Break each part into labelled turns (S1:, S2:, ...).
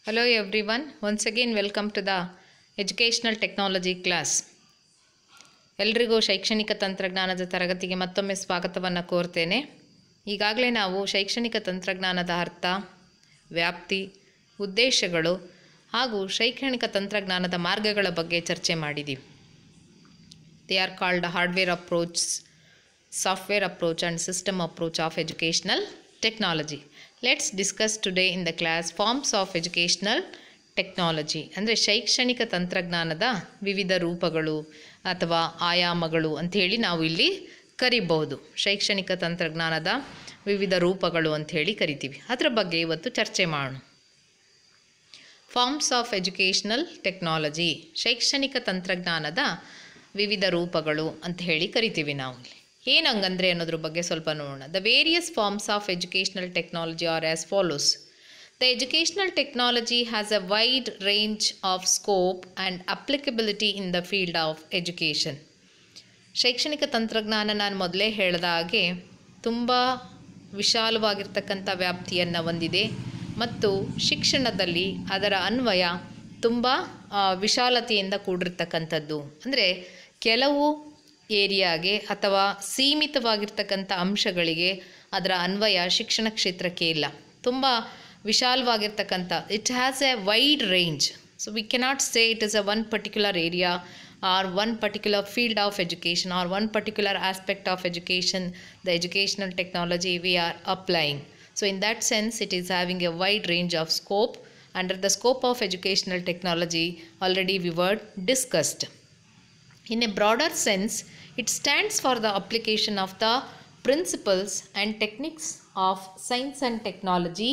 S1: Hello everyone, once again welcome to the Educational Technology class. ಎಲ್ರಿಗೂ ಶೈಕ್ಷಣಿಕ ತಂತ್ರಜ್ಞಾನದ ತರಗತಿಗೆ ಮತ್ತೊಮ್ಮೆ ಸ್ವಾಗತವನ್ನು ಕೋರ್ತೇನೆ ಈಗಾಗಲೇ ನಾವು ಶೈಕ್ಷಣಿಕ ತಂತ್ರಜ್ಞಾನದ ಅರ್ಥ ವ್ಯಾಪ್ತಿ ಉದ್ದೇಶಗಳು ಹಾಗೂ ಶೈಕ್ಷಣಿಕ ತಂತ್ರಜ್ಞಾನದ ಮಾರ್ಗಗಳ ಬಗ್ಗೆ ಚರ್ಚೆ ಮಾಡಿದ್ದೀವಿ they are called hardware approach software approach and system approach of educational technology let's discuss today in the class forms of educational technology ಅಂದರೆ ಶೈಕ್ಷಣಿಕ ತಂತ್ರಜ್ಞಾನದ ವಿವಿಧ ರೂಪಗಳು ಅಥವಾ ಆಯಾಮಗಳು ಅಂಥೇಳಿ ನಾವು ಇಲ್ಲಿ ಕರಿಬಹುದು ಶೈಕ್ಷಣಿಕ ತಂತ್ರಜ್ಞಾನದ ವಿವಿಧ ರೂಪಗಳು ಅಂಥೇಳಿ ಕರಿತೀವಿ ಅದರ ಬಗ್ಗೆ ಇವತ್ತು ಚರ್ಚೆ ಮಾಡೋಣ ಫಾರ್ಮ್ಸ್ ಆಫ್ ಎಜುಕೇಷನಲ್ ಟೆಕ್ನಾಲಜಿ ಶೈಕ್ಷಣಿಕ ತಂತ್ರಜ್ಞಾನದ ವಿವಿಧ ರೂಪಗಳು ಅಂತ ಹೇಳಿ ಕರಿತೀವಿ ನಾವು ಇಲ್ಲಿ ಏನು ಹಂಗಂದ್ರೆ ಅನ್ನೋದ್ರ ಬಗ್ಗೆ ಸ್ವಲ್ಪ ನೋಡೋಣ the various forms of educational technology are as follows the educational technology has a wide range of scope and applicability in the field of education ಶೈಕ್ಷಣಿಕ ತಂತ್ರಜ್ಞಾನ ನಾನು ಮೊದಲೇ ಹೇಳಿದ ಹಾಗೆ ತುಂಬ ವಿಶಾಲವಾಗಿರ್ತಕ್ಕಂಥ ವ್ಯಾಪ್ತಿಯನ್ನು ಹೊಂದಿದೆ ಮತ್ತು ಶಿಕ್ಷಣದಲ್ಲಿ ಅದರ ಅನ್ವಯ ತುಂಬ ಆ, ವಿಶಾಲತೆಯಿಂದ ಕೂಡಿರ್ತಕ್ಕಂಥದ್ದು ಅಂದರೆ ಕೆಲವು ಏರಿಯಾಗೆ ಅಥವಾ ಸೀಮಿತವಾಗಿರ್ತಕ್ಕಂಥ ಅಂಶಗಳಿಗೆ ಅದರ ಅನ್ವಯ ಶಿಕ್ಷಣ ಕ್ಷೇತ್ರಕ್ಕೆ ಇಲ್ಲ ತುಂಬ ವಿಶಾಲವಾಗಿರ್ತಕ್ಕಂಥ it has a wide range so we cannot say it is a one particular area or one particular field of education or one particular aspect of education the educational technology we are applying so in that sense it is having a wide range of scope under the scope of educational technology already we were discussed in a broader sense it stands for the application of the principles and techniques of science and technology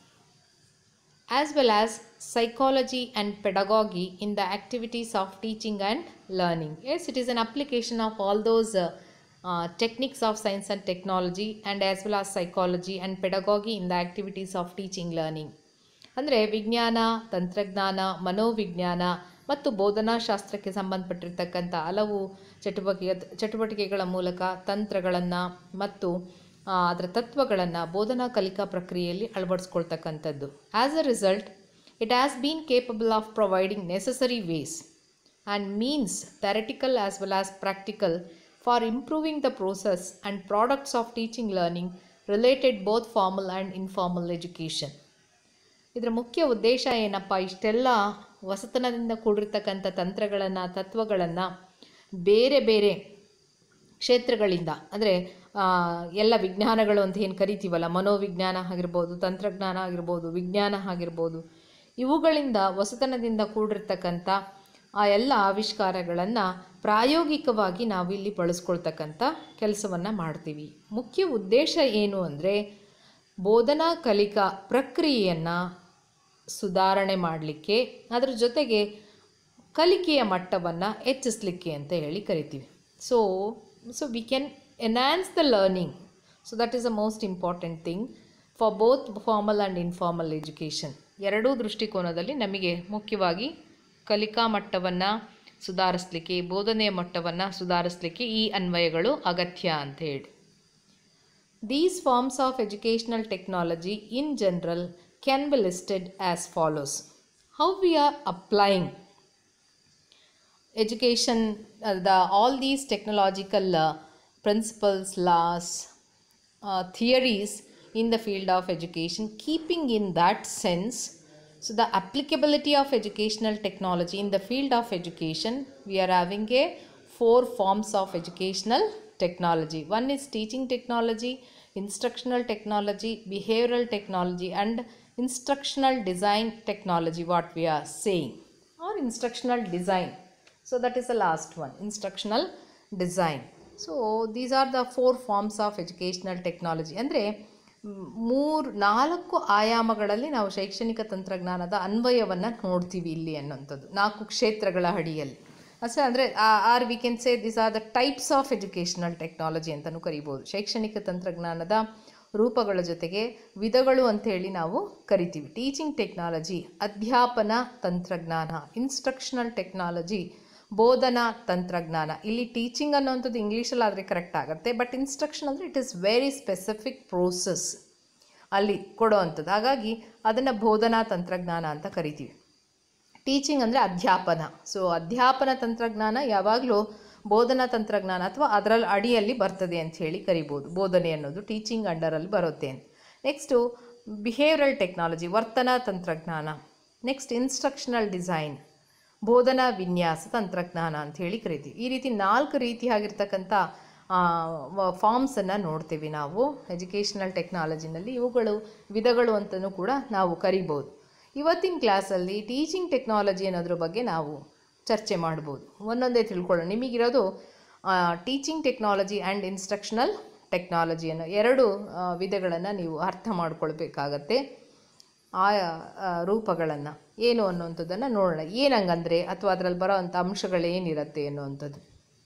S1: as well as psychology and pedagogy in the activities of teaching and learning. Yes, it is an application of all those uh, uh, techniques of science and technology and as well as psychology and pedagogy in the activities of teaching learning. ಅಂದರೆ ವಿಜ್ಞಾನ ತಂತ್ರಜ್ಞಾನ ಮನೋವಿಜ್ಞಾನ ಮತ್ತು ಬೋಧನಾಶಾಸ್ತ್ರಕ್ಕೆ ಸಂಬಂಧಪಟ್ಟಿರ್ತಕ್ಕಂಥ ಹಲವು ಚಟುವಟಿಕೆ ಚಟುವಟಿಕೆಗಳ ಮೂಲಕ ತಂತ್ರಗಳನ್ನು ಮತ್ತು ಆ, ಅದರ ತತ್ವಗಳನ್ನು ಬೋಧನಾ ಕಲಿಕಾ ಪ್ರಕ್ರಿಯೆಯಲ್ಲಿ ಅಳವಡಿಸ್ಕೊಳ್ತಕ್ಕಂಥದ್ದು as a result it has been capable of providing necessary ways and means theoretical as well as practical for improving the process and products of teaching learning related both formal and informal education ಇದರ ಮುಖ್ಯ ಉದ್ದೇಶ ಏನಪ್ಪ ಇಷ್ಟೆಲ್ಲ ಹೊಸತನದಿಂದ ಕೂಡಿರ್ತಕ್ಕಂಥ ತಂತ್ರಗಳನ್ನು ತತ್ವಗಳನ್ನು ಬೇರೆ ಬೇರೆ ಕ್ಷೇತ್ರಗಳಿಂದ ಅಂದರೆ ಎಲ್ಲ ವಿಜ್ಞಾನಗಳು ಅಂತ ಏನು ಕರಿತೀವಲ್ಲ ಮನೋವಿಜ್ಞಾನ ಆಗಿರ್ಬೋದು ತಂತ್ರಜ್ಞಾನ ಆಗಿರ್ಬೋದು ವಿಜ್ಞಾನ ಆಗಿರ್ಬೋದು ಇವುಗಳಿಂದ ಹೊಸತನದಿಂದ ಕೂಡಿರ್ತಕ್ಕಂಥ ಆ ಎಲ್ಲ ಆವಿಷ್ಕಾರಗಳನ್ನು ಪ್ರಾಯೋಗಿಕವಾಗಿ ನಾವು ಇಲ್ಲಿ ಬಳಸ್ಕೊಳ್ತಕ್ಕಂಥ ಕೆಲಸವನ್ನು ಮಾಡ್ತೀವಿ ಮುಖ್ಯ ಉದ್ದೇಶ ಏನು ಅಂದರೆ ಬೋಧನಾ ಕಲಿಕಾ ಪ್ರಕ್ರಿಯೆಯನ್ನು ಸುಧಾರಣೆ ಮಾಡಲಿಕ್ಕೆ ಅದರ ಜೊತೆಗೆ ಕಲಿಕೆಯ ಮಟ್ಟವನ್ನು ಹೆಚ್ಚಿಸಲಿಕ್ಕೆ ಅಂತ ಹೇಳಿ ಕರಿತೀವಿ so so we can enhance the learning so that is the most important thing for both formal and informal education ಎರಡೂ ದೃಷ್ಟಿಕೋನದಲ್ಲಿ ನಮಗೆ ಮುಖ್ಯವಾಗಿ ಕಲಿಕಾ ಮಟ್ಟವನ್ನು ಸುಧಾರಿಸಲಿಕ್ಕೆ ಬೋಧನೆಯ ಮಟ್ಟವನ್ನು ಸುಧಾರಿಸಲಿಕ್ಕೆ ಈ ಅನ್ವಯಗಳು ಅಗತ್ಯ ಅಂತ ಹೇಳಿ These forms of educational technology in general can be listed as follows. How we are applying education, uh, the all these technological uh, principles, laws, uh, theories in the field of education, keeping in that sense. So, the applicability of educational technology in the field of education, we are having a four forms of educational technology. One is teaching technology, instructional technology, behavioral technology, and instructional design technology, what we are saying, or instructional design. So, that is the last one instructional design. So, these are the four forms of educational technology. ಅಂದರೆ ಮೂರು ನಾಲ್ಕು ಆಯಾಮಗಳಲ್ಲಿ ನಾವು ಶೈಕ್ಷಣಿಕ ತಂತ್ರಜ್ಞಾನದ ಅನ್ವಯವನ್ನು ನೋಡ್ತೀವಿ ಇಲ್ಲಿ ಅನ್ನೋಂಥದ್ದು ನಾಲ್ಕು ಕ್ಷೇತ್ರಗಳ ಅಡಿಯಲ್ಲಿ ಅಷ್ಟೇ ಅಂದರೆ or we can say this are the types of educational technology ಅಂತಲೂ ಕರಿಬೋದು ಶೈಕ್ಷಣಿಕ ತಂತ್ರಜ್ಞಾನದ ರೂಪಗಳ ಜೊತೆಗೆ ವಿಧಗಳು ಅಂಥೇಳಿ ನಾವು ಕರಿತೀವಿ ಟೀಚಿಂಗ್ ಟೆಕ್ನಾಲಜಿ ಅಧ್ಯಾಪನ ತಂತ್ರಜ್ಞಾನ ಇನ್ಸ್ಟ್ರಕ್ಷನಲ್ ಟೆಕ್ನಾಲಜಿ ಬೋಧನಾ ತಂತ್ರಜ್ಞಾನ ಇಲ್ಲಿ ಟೀಚಿಂಗ್ ಅನ್ನೋವಂಥದ್ದು ಇಂಗ್ಲೀಷಲ್ಲಿ ಆದರೆ ಕರೆಕ್ಟ್ ಆಗುತ್ತೆ ಬಟ್ ಇನ್ಸ್ಟ್ರಕ್ಷನ್ ಅಂದರೆ it is very specific process ಅಲ್ಲಿ ಕೊಡೋ ಅಂಥದ್ದು ಹಾಗಾಗಿ ಅದನ್ನು ಬೋಧನಾ ತಂತ್ರಜ್ಞಾನ ಅಂತ ಕರಿತೀವಿ ಟೀಚಿಂಗ್ ಅಂದರೆ ಅಧ್ಯಾಪನ ಸೊ ಅಧ್ಯಾಪನ ತಂತ್ರಜ್ಞಾನ ಯಾವಾಗಲೂ ಬೋಧನಾ ತಂತ್ರಜ್ಞಾನ ಅಥವಾ ಅದರಲ್ಲಿ ಅಡಿಯಲ್ಲಿ ಬರ್ತದೆ ಅಂತ ಹೇಳಿ ಕರಿಬೋದು ಬೋಧನೆ ಅನ್ನೋದು ಟೀಚಿಂಗ್ ಅಂಡರಲ್ಲಿ ಬರುತ್ತೆ ಅಂತ ನೆಕ್ಸ್ಟು ಬಿಹೇವ್ರಲ್ ಟೆಕ್ನಾಲಜಿ ವರ್ತನಾ ತಂತ್ರಜ್ಞಾನ ನೆಕ್ಸ್ಟ್ ಇನ್ಸ್ಟ್ರಕ್ಷನಲ್ ಡಿಸೈನ್ ಬೋಧನಾ ವಿನ್ಯಾಸ ತಂತ್ರಜ್ಞಾನ ಅಂತ ಹೇಳಿ ಕರಿತೀವಿ ಈ ರೀತಿ ನಾಲ್ಕು ರೀತಿಯಾಗಿರ್ತಕ್ಕಂಥ ಫಾರ್ಮ್ಸನ್ನು ನೋಡ್ತೀವಿ ನಾವು ಎಜುಕೇಷನಲ್ ಟೆಕ್ನಾಲಜಿನಲ್ಲಿ ಇವುಗಳು ವಿಧಗಳು ಅಂತಲೂ ಕೂಡ ನಾವು ಕರಿಬೋದು ಇವತ್ತಿನ ಕ್ಲಾಸಲ್ಲಿ ಟೀಚಿಂಗ್ ಟೆಕ್ನಾಲಜಿ ಅನ್ನೋದ್ರ ಬಗ್ಗೆ ನಾವು ಚರ್ಚೆ ಮಾಡ್ಬೋದು ಒಂದೊಂದೇ ತಿಳ್ಕೊಳ್ಳೋಣ ನಿಮಗಿರೋದು teaching technology and instructional technology ಅನ್ನೋ ಎರಡು ವಿಧಗಳನ್ನು ನೀವು ಅರ್ಥ ಮಾಡ್ಕೊಳ್ಬೇಕಾಗತ್ತೆ ಆ ರೂಪಗಳನ್ನು ಏನು ಅನ್ನುವಂಥದ್ದನ್ನು ನೋಡೋಣ ಏನಂಗಂದರೆ ಅಥವಾ ಅದರಲ್ಲಿ ಬರೋ ಅಂಥ ಅಂಶಗಳೇನಿರುತ್ತೆ ಅನ್ನುವಂಥದ್ದು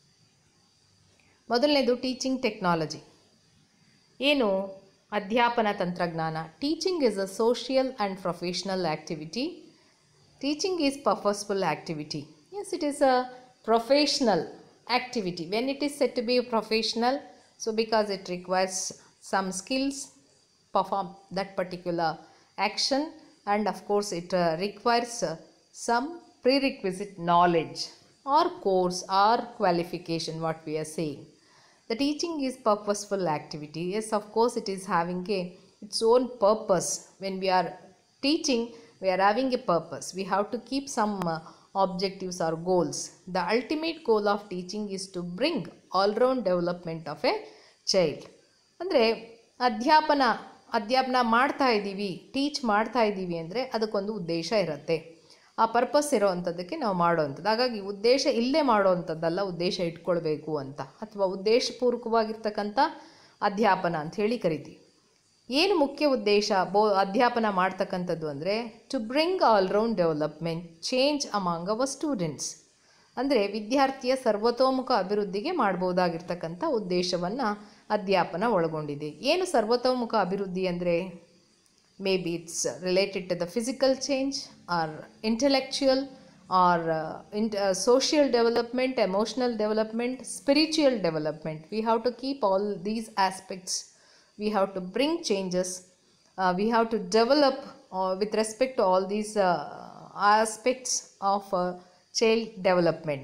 S1: ಮೊದಲನೇದು ಟೀಚಿಂಗ್ ಟೆಕ್ನಾಲಜಿ ಏನು ಅಧ್ಯಾಪನ ತಂತ್ರಜ್ಞಾನ teaching is a social and professional activity teaching is purposeful activity as it is a professional activity when it is said to be professional so because it requires some skills perform that particular action and of course it uh, requires uh, some prerequisite knowledge or course or qualification what we are saying the teaching is purposeful activity yes of course it is having a its own purpose when we are teaching we are having a purpose we have to keep some uh, objectives or goals the ultimate goal of teaching is to bring all round development of a child ಅಂದರೆ ಅಧ್ಯಾಪನ ಅಧ್ಯಾಪನ ಮಾಡ್ತಾ ಇದ್ದೀವಿ teach ಮಾಡ್ತಾ ಇದ್ದೀವಿ ಅಂದರೆ ಅದಕ್ಕೊಂದು ಉದ್ದೇಶ ಇರುತ್ತೆ ಆ ಪರ್ಪಸ್ ಇರೋವಂಥದ್ದಕ್ಕೆ ನಾವು ಮಾಡೋವಂಥದ್ದು ಹಾಗಾಗಿ ಉದ್ದೇಶ ಇಲ್ಲೇ ಮಾಡೋವಂಥದ್ದಲ್ಲ ಉದ್ದೇಶ ಇಟ್ಕೊಳ್ಬೇಕು ಅಂತ ಅಥವಾ ಉದ್ದೇಶಪೂರ್ವಕವಾಗಿರ್ತಕ್ಕಂಥ ಅಧ್ಯಾಪನ ಅಂತ ಹೇಳಿ ಕರಿತೀವಿ ಏನು ಮುಖ್ಯ ಉದ್ದೇಶ ಬೋ ಅಧ್ಯಾಪನ ಮಾಡ್ತಕ್ಕಂಥದ್ದು ಅಂದರೆ to bring all round development change among our students ಅಂದರೆ ವಿದ್ಯಾರ್ಥಿಯ ಸರ್ವತೋಮುಖ ಅಭಿವೃದ್ಧಿಗೆ ಮಾಡ್ಬೋದಾಗಿರ್ತಕ್ಕಂಥ ಉದ್ದೇಶವನ್ನು ಅಧ್ಯಾಪನ ಒಳಗೊಂಡಿದೆ ಏನು ಸರ್ವತೋಮುಖ ಅಭಿವೃದ್ಧಿ ಅಂದರೆ maybe it's related to the physical change or intellectual or ಇಂಟ್ social development emotional development spiritual development we have to keep all these aspects we have to bring changes uh, we have to develop uh, with respect to all these uh, aspects of uh, child development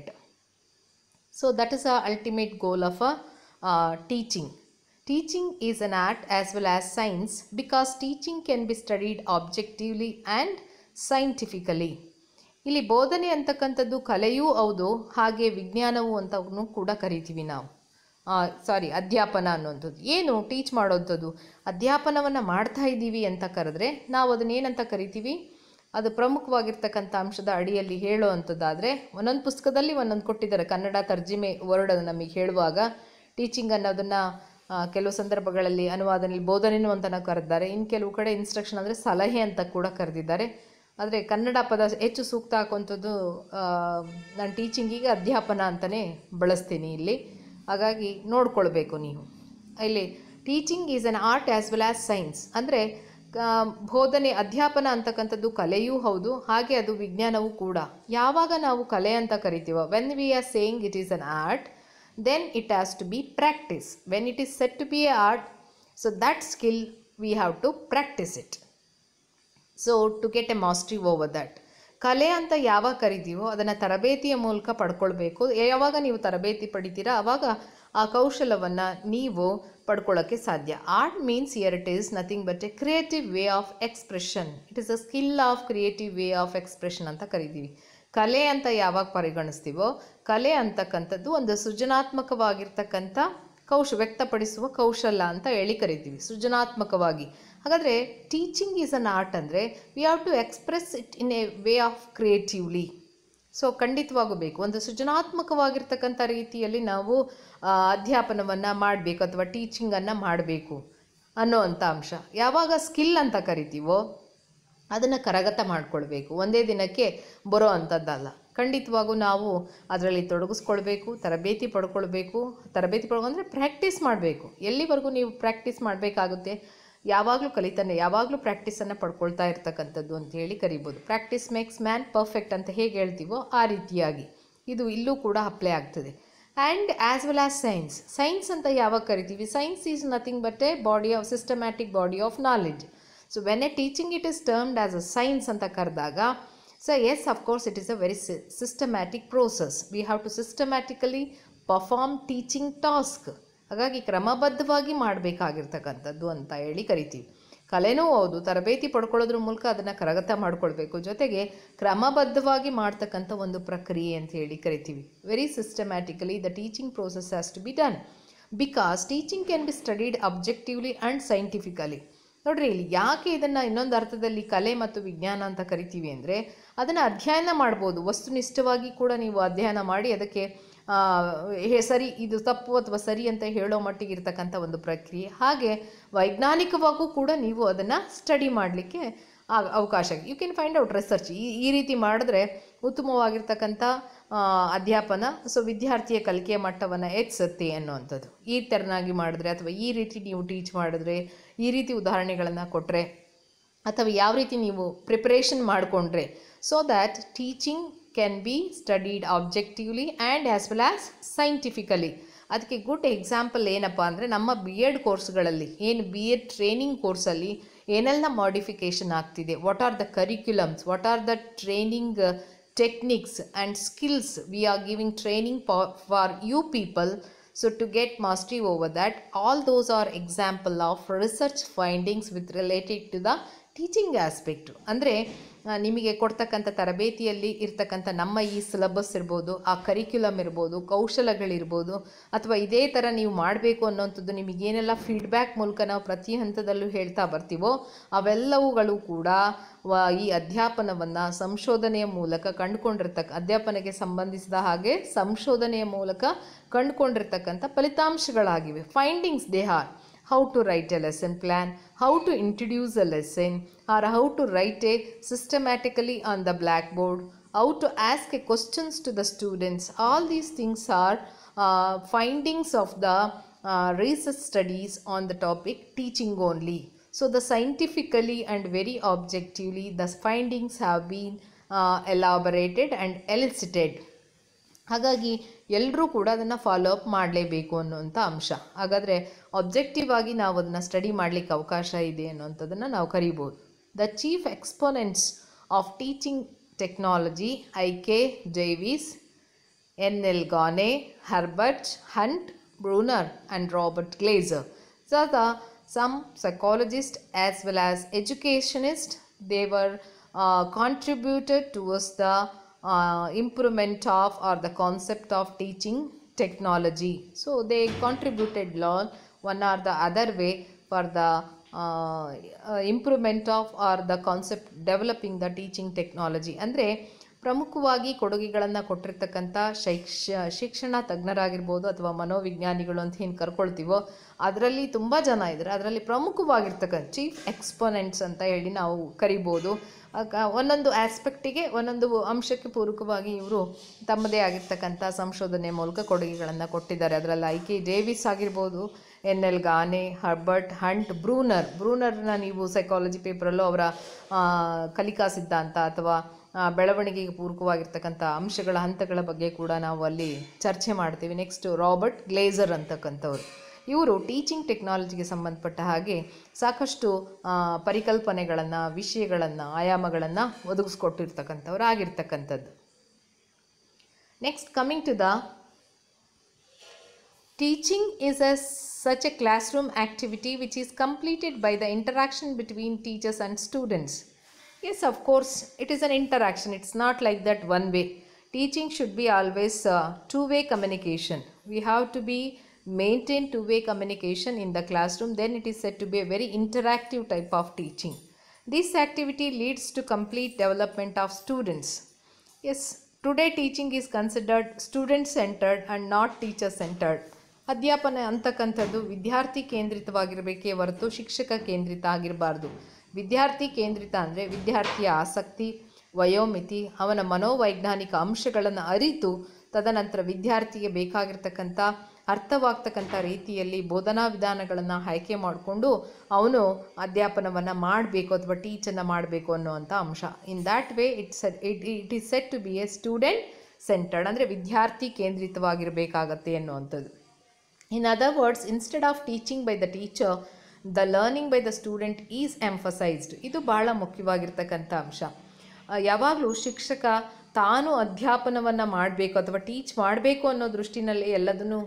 S1: so that is the ultimate goal of a uh, teaching teaching is an art as well as science because teaching can be studied objectively and scientifically ಇಲ್ಲಿ ಬೋಧನೆ ಅಂತಕ್ಕಂಥದ್ದು ಕಲೆಯೂ ಹೌದು ಹಾಗೆ ವಿಜ್ಞಾನವು ಅಂತವನ್ನು ಕೂಡ ಕರಿತೀವಿ ನಾವು ಸಾರಿ ಅಧ್ಯಾಪನ ಅನ್ನುವಂಥದ್ದು ಏನು ಟೀಚ್ ಮಾಡೋವಂಥದ್ದು ಅಧ್ಯಾಪನವನ್ನು ಮಾಡ್ತಾ ಇದ್ದೀವಿ ಅಂತ ಕರೆದ್ರೆ ನಾವು ಅದನ್ನೇನಂತ ಕರಿತೀವಿ ಅದು ಪ್ರಮುಖವಾಗಿರ್ತಕ್ಕಂಥ ಅಂಶದ ಅಡಿಯಲ್ಲಿ ಹೇಳೋ ಅಂಥದ್ದಾದರೆ ಒಂದೊಂದು ಪುಸ್ತಕದಲ್ಲಿ ಒಂದೊಂದು ಕೊಟ್ಟಿದ್ದಾರೆ ಕನ್ನಡ ತರ್ಜಿಮೆ ವರ್ಡ್ ನಮಗೆ ಹೇಳುವಾಗ ಟೀಚಿಂಗ್ ಅನ್ನೋದನ್ನು ಕೆಲವು ಸಂದರ್ಭಗಳಲ್ಲಿ ಅನುವಾದನಲ್ಲಿ ಬೋಧನೆನೂ ಅಂತಲೂ ಕರೆದಿದ್ದಾರೆ ಇನ್ನು ಕೆಲವು ಕಡೆ ಇನ್ಸ್ಟ್ರಕ್ಷನ್ ಅಂದರೆ ಸಲಹೆ ಅಂತ ಕೂಡ ಕರೆದಿದ್ದಾರೆ ಆದರೆ ಕನ್ನಡ ಪದ ಹೆಚ್ಚು ಸೂಕ್ತ ಹಾಕುವಂಥದ್ದು ನಾನು ಟೀಚಿಂಗಿಗೆ ಅಧ್ಯಾಪನ ಅಂತಲೇ ಬಳಸ್ತೀನಿ ಇಲ್ಲಿ ಹಾಗಾಗಿ ನೋಡ್ಕೊಳ್ಬೇಕು ನೀವು ಇಲ್ಲಿ teaching is an art as well as science ಅಂದರೆ ಬೋಧನೆ ಅಧ್ಯಾಪನ ಅಂತಕ್ಕಂಥದ್ದು ಕಲೆಯೂ ಹೌದು ಹಾಗೆ ಅದು ವಿಜ್ಞಾನವೂ ಕೂಡ ಯಾವಾಗ ನಾವು ಕಲೆ ಅಂತ ಕರಿತೀವೋ when we are saying it is an art then it has to be practice when it is set to be a art so that skill we have to practice it so to get a mastery over that ಕಲೆ ಅಂತ ಯಾವಾಗ ಕರಿತೀವೋ ಅದನ್ನು ತರಬೇತಿಯ ಮೂಲಕ ಪಡ್ಕೊಳ್ಬೇಕು ಯಾವಾಗ ನೀವು ತರಬೇತಿ ಪಡಿತೀರಾ ಆವಾಗ ಆ ಕೌಶಲವನ್ನು ನೀವು ಪಡ್ಕೊಳ್ಳೋಕ್ಕೆ ಸಾಧ್ಯ art means here it is nothing but a creative way of expression it is a skill of creative way of expression ಅಂತ ಕರಿತೀವಿ ಕಲೆ ಅಂತ ಯಾವಾಗ ಪರಿಗಣಿಸ್ತೀವೋ ಕಲೆ ಅಂತಕ್ಕಂಥದ್ದು ಒಂದು ಸೃಜನಾತ್ಮಕವಾಗಿರ್ತಕ್ಕಂಥ ಕೌಶ ವ್ಯಕ್ತಪಡಿಸುವ ಕೌಶಲ ಅಂತ ಹೇಳಿ ಕರಿತೀವಿ ಸೃಜನಾತ್ಮಕವಾಗಿ ಹಾಗಾದರೆ ಟೀಚಿಂಗ್ ಈಸ್ ಅನ್ ಆರ್ಟ್ ಅಂದರೆ we have to express it in a way of creatively so ಖಂಡಿತವಾಗೂ ಬೇಕು ಒಂದು ಸೃಜನಾತ್ಮಕವಾಗಿರ್ತಕ್ಕಂಥ ರೀತಿಯಲ್ಲಿ ನಾವು ಅಧ್ಯಾಪನವನ್ನು ಮಾಡಬೇಕು ಅಥವಾ ಟೀಚಿಂಗನ್ನು ಮಾಡಬೇಕು ಅನ್ನೋ ಅಂಥ ಅಂಶ ಯಾವಾಗ ಸ್ಕಿಲ್ ಅಂತ ಕರಿತೀವೋ ಅದನ್ನು ಕರಗತ ಮಾಡಿಕೊಳ್ಬೇಕು ಒಂದೇ ದಿನಕ್ಕೆ ಬರೋ ಅಂಥದ್ದಲ್ಲ ಖಂಡಿತವಾಗೂ ನಾವು ಅದರಲ್ಲಿ ತೊಡಗಿಸ್ಕೊಳ್ಬೇಕು ತರಬೇತಿ ಪಡ್ಕೊಳ್ಬೇಕು ತರಬೇತಿ ಪಡ್ಕೊ ಅಂದರೆ ಪ್ರಾಕ್ಟೀಸ್ ಮಾಡಬೇಕು ಎಲ್ಲಿವರೆಗೂ ನೀವು ಪ್ರಾಕ್ಟೀಸ್ ಮಾಡಬೇಕಾಗುತ್ತೆ ಯಾವಾಗಲೂ ಕಲಿತಾನೆ ಯಾವಾಗಲೂ ಪ್ರಾಕ್ಟೀಸನ್ನು ಪಡ್ಕೊಳ್ತಾ ಇರ್ತಕ್ಕಂಥದ್ದು ಅಂತ ಹೇಳಿ ಕರಿಬೋದು ಪ್ರಾಕ್ಟೀಸ್ ಮೇಕ್ಸ್ ಮ್ಯಾನ್ ಪರ್ಫೆಕ್ಟ್ ಅಂತ ಹೇಗೆ ಹೇಳ್ತೀವೋ ಆ ರೀತಿಯಾಗಿ ಇದು ಇಲ್ಲೂ ಕೂಡ ಅಪ್ಲೈ ಆಗ್ತದೆ and as well as science science ಅಂತ ಯಾವಾಗ ಕರಿತೀವಿ science is nothing but a body of systematic body of knowledge so when a teaching it is termed as a science ಅಂತ ಕರೆದಾಗ so yes of course it is a very systematic process we have to systematically perform teaching task ಹಾಗಾಗಿ ಕ್ರಮಬದ್ಧವಾಗಿ ಮಾಡಬೇಕಾಗಿರ್ತಕ್ಕಂಥದ್ದು ಅಂತ ಹೇಳಿ ಕರಿತೀವಿ ಕಲೆನೂ ಹೌದು ತರಬೇತಿ ಪಡ್ಕೊಳ್ಳೋದ್ರ ಮೂಲಕ ಅದನ್ನು ಕರಗತ ಮಾಡ್ಕೊಳ್ಬೇಕು ಜೊತೆಗೆ ಕ್ರಮಬದ್ಧವಾಗಿ ಮಾಡ್ತಕ್ಕಂಥ ಒಂದು ಪ್ರಕ್ರಿಯೆ ಅಂತ ಹೇಳಿ ಕರಿತೀವಿ very systematically the teaching process has to be done because teaching can be studied objectively and scientifically ನೋಡ್ರಿ ಇಲ್ಲಿ ಯಾಕೆ ಇದನ್ನು ಇನ್ನೊಂದು ಅರ್ಥದಲ್ಲಿ ಕಲೆ ಮತ್ತು ವಿಜ್ಞಾನ ಅಂತ ಕರಿತೀವಿ ಅಂದರೆ ಅದನ್ನು ಅಧ್ಯಯನ ಮಾಡ್ಬೋದು ವಸ್ತುನಿಷ್ಠವಾಗಿ ಕೂಡ ನೀವು ಅಧ್ಯಯನ ಮಾಡಿ ಅದಕ್ಕೆ ಆ, ಹೇ ಸರಿ ಇದು ತಪ್ಪು ಅಥವಾ ಸರಿ ಅಂತ ಹೇಳೋ ಮಟ್ಟಿಗೆ ಇರ್ತಕ್ಕಂಥ ಒಂದು ಪ್ರಕ್ರಿಯೆ ಹಾಗೆ ವೈಜ್ಞಾನಿಕವಾಗೂ ಕೂಡ ನೀವು ಅದನ್ನು ಸ್ಟಡಿ ಮಾಡಲಿಕ್ಕೆ ಅವಕಾಶ you can find out research ಈ ಈ ರೀತಿ ಮಾಡಿದ್ರೆ ಉತ್ತಮವಾಗಿರ್ತಕ್ಕಂಥ ಆ, ಅಧ್ಯಾಪನ ಸೊ ವಿದ್ಯಾರ್ಥಿಯ ಕಲಿಕೆಯ ಮಟ್ಟವನ್ನು ಹೆಚ್ಚುತ್ತೆ ಅನ್ನುವಂಥದ್ದು ಈ ಥರನಾಗಿ ಮಾಡಿದ್ರೆ ಅಥವಾ ಈ ರೀತಿ ನೀವು ಟೀಚ್ ಮಾಡಿದ್ರೆ ಈ ರೀತಿ ಉದಾಹರಣೆಗಳನ್ನು ಕೊಟ್ಟರೆ ಅಥವಾ ಯಾವ ರೀತಿ ನೀವು ಪ್ರಿಪ್ರೇಷನ್ ಮಾಡಿಕೊಂಡ್ರೆ so that teaching can be studied objectively and as well as scientifically ಅದಕ್ಕೆ ಗುಡ್ ಎಕ್ಸಾಂಪಲ್ ಏನಪ್ಪ ಅಂದರೆ ನಮ್ಮ ಬಿ ಎಡ್ ಕೋರ್ಸ್ಗಳಲ್ಲಿ ಏನು ಬಿ ಎಡ್ ಟ್ರೈನಿಂಗ್ ಕೋರ್ಸಲ್ಲಿ ಏನೆಲ್ಲ ಮಾಡಿಫಿಕೇಷನ್ ಆಗ್ತಿದೆ what are the curriculums what are the training techniques and skills we are giving training for you people so to get mastery over that all those are example of research findings with related to the teaching aspect ಅಂದರೆ ನಿಮಗೆ ಕೊಡ್ತಕ್ಕಂಥ ತರಬೇತಿಯಲ್ಲಿ ಇರ್ತಕ್ಕಂಥ ನಮ್ಮ ಈ syllabus ಇರ್ಬೋದು ಆ curriculum ಇರ್ಬೋದು ಕೌಶಲಗಳಿರ್ಬೋದು ಅಥವಾ ಇದೇ ಥರ ನೀವು ಮಾಡಬೇಕು ಅನ್ನೋಂಥದ್ದು ನಿಮಗೇನೆಲ್ಲ ಫೀಡ್ಬ್ಯಾಕ್ ಮೂಲಕ ನಾವು ಪ್ರತಿ ಹಂತದಲ್ಲೂ ಹೇಳ್ತಾ ಬರ್ತೀವೋ ಅವೆಲ್ಲವುಗಳು ಕೂಡ ವ ಈ ಅಧ್ಯಾಪನವನ್ನು ಸಂಶೋಧನೆಯ ಮೂಲಕ ಕಂಡುಕೊಂಡಿರ್ತಕ್ಕ ಅಧ್ಯಾಪನಕ್ಕೆ ಸಂಬಂಧಿಸಿದ ಹಾಗೆ ಸಂಶೋಧನೆಯ ಮೂಲಕ ಕಂಡುಕೊಂಡಿರ್ತಕ್ಕಂಥ ಫಲಿತಾಂಶಗಳಾಗಿವೆ findings they are how to write a lesson plan, how to introduce a lesson, or how to write a systematically on the blackboard, how to ask a questions to the students. All these things are uh, findings of the uh, research studies on the topic teaching only. So the scientifically and very objectively the findings have been uh, elaborated and elicited. ಹಾಗಾಗಿ ಎಲ್ಲರೂ ಕೂಡ ಅದನ್ನು follow up ಮಾಡಲೇಬೇಕು ಅನ್ನುವಂಥ ಅಂಶ ಹಾಗಾದರೆ objective ಆಗಿ ನಾವು ಅದನ್ನು ಸ್ಟಡಿ ಮಾಡಲಿಕ್ಕೆ ಅವಕಾಶ ಇದೆ ಅನ್ನುವಂಥದ್ದನ್ನು ನಾವು ಕರಿಬೋದು the chief exponents of teaching technology I K Davies N L Gagne Herbert Hunt Bruner and Robert Glaser so the some psychologist as well as educationist they were contributed towards the uh, improvement of or the concept of teaching technology. So they contributed lot one or the other way for the uh, uh, improvement of or the concept developing the teaching technology. ಅಂದರೆ ಪ್ರಮುಖವಾಗಿ ಕೊಡುಗೆಗಳನ್ನು ಕೊಟ್ಟಿರ್ತಕ್ಕಂಥ ಶೈಕ್ಷ ಶಿಕ್ಷಣ ತಜ್ಞರಾಗಿರ್ಬೋದು ಅಥವಾ ಮನೋವಿಜ್ಞಾನಿಗಳು ಅಂತ ಏನು ಕರ್ಕೊಳ್ತೀವೋ ಅದರಲ್ಲಿ ತುಂಬ ಜನ ಇದ್ದಾರೆ ಅದರಲ್ಲಿ ಪ್ರಮುಖವಾಗಿರ್ತಕ್ಕಂಥ ಚೀಫ್ ಎಕ್ಸ್ಪೋನೆಂಟ್ಸ್ ಅಂತ ಹೇಳಿ ನಾವು ಕರಿಬೋದು ಆಗ ಒಂದೊಂದು ಆಸ್ಪೆಕ್ಟಿಗೆ ಒಂದೊಂದು ಅಂಶಕ್ಕೆ ಪೂರಕವಾಗಿ ಇವರು ತಮ್ಮದೇ ಆಗಿರ್ತಕ್ಕಂಥ ಸಂಶೋಧನೆ ಮೂಲಕ ಕೊಡುಗೆಗಳನ್ನು ಕೊಟ್ಟಿದ್ದಾರೆ ಅದರಲ್ಲಿ ಐ ಕೆ ಡೇವಿಸ್ ಆಗಿರ್ಬೋದು N L Gagne Herbert Hunt Bruner ಬ್ರೂನರ್ನ ನೀವು ಸೈಕಾಲಜಿ ಪೇಪರಲ್ಲೂ ಅವರ ಆ, ಕಲಿಕಾ ಸಿದ್ಧಾಂತ ಅಥವಾ ಆ, ಬೆಳವಣಿಗೆಗೆ ಪೂರಕವಾಗಿರ್ತಕ್ಕಂಥ ಅಂಶಗಳ ಹಂತಗಳ ಬಗ್ಗೆ ಕೂಡ ನಾವು ಅಲ್ಲಿ ಚರ್ಚೆ ಮಾಡ್ತೀವಿ ನೆಕ್ಸ್ಟ್ ರಾಬರ್ಟ್ ಗ್ಲೇಸರ್ ಅಂತಕ್ಕಂಥವ್ರು ಇವರು ಟೀಚಿಂಗ್ ಟೆಕ್ನಾಲಜಿಗೆ ಸಂಬಂಧಪಟ್ಟ ಹಾಗೆ ಸಾಕಷ್ಟು ಆ, ಪರಿಕಲ್ಪನೆಗಳನ್ನು ವಿಷಯಗಳನ್ನು ಆಯಾಮಗಳನ್ನು ಒದಗಿಸ್ಕೊಟ್ಟಿರ್ತಕ್ಕಂಥವ್ರು ಆಗಿರ್ತಕ್ಕಂಥದ್ದು next coming to the Teaching is a such a classroom activity which is completed by the interaction between teachers and students. Yes, of course, it is an interaction. It's not like that one way. Teaching should be always uh, two-way communication. We have to be maintain two-way communication in the classroom. Then it is said to be a very interactive type of teaching. This activity leads to complete development of students. Yes, today teaching is considered student centered and not teacher centered. ಅಧ್ಯಾಪನ ಅಂತಕ್ಕಂಥದ್ದು ವಿದ್ಯಾರ್ಥಿ ಕೇಂದ್ರಿತವಾಗಿರಬೇಕೇ ಹೊರತು ಶಿಕ್ಷಕ ಕೇಂದ್ರಿತ ಆಗಿರಬಾರ್ದು ವಿದ್ಯಾರ್ಥಿ ಕೇಂದ್ರಿತ ಅಂದರೆ ವಿದ್ಯಾರ್ಥಿಯ ಆಸಕ್ತಿ ವಯೋಮಿತಿ ಅವನ ಮನೋವೈಜ್ಞಾನಿಕ ಅಂಶಗಳನ್ನು ಅರಿತು ತದನಂತರ ವಿದ್ಯಾರ್ಥಿಗೆ ಬೇಕಾಗಿರ್ತಕ್ಕಂಥ ಅರ್ಥವಾಗ್ತಕ್ಕಂಥ ರೀತಿಯಲ್ಲಿ ಬೋಧನಾ ವಿಧಾನಗಳನ್ನು ಆಯ್ಕೆ ಮಾಡಿಕೊಂಡು ಅವನು ಅಧ್ಯಾಪನವನ್ನು ಮಾಡಬೇಕು ಅಥವಾ ಟೀಚನ್ನು ಮಾಡಬೇಕು ಅನ್ನುವಂಥ ಅಂಶ in that way it's it it is set to be a student centred ಅಂದರೆ ವಿದ್ಯಾರ್ಥಿ ಕೇಂದ್ರಿತವಾಗಿರಬೇಕಾಗತ್ತೆ ಅನ್ನುವಂಥದ್ದು in other words instead of teaching by the teacher the learning by the student is emphasised ಇದು ಭಾಳ ಮುಖ್ಯವಾಗಿರ್ತಕ್ಕಂಥ ಅಂಶ ಯಾವಾಗಲೂ ಶಿಕ್ಷಕ ತಾನು ಅಧ್ಯಾಪನವನ್ನು ಮಾಡಬೇಕು ಅಥವಾ ಟೀಚ್ ಮಾಡಬೇಕು ಅನ್ನೋ ದೃಷ್ಟಿನಲ್ಲಿ ಎಲ್ಲದನ್ನು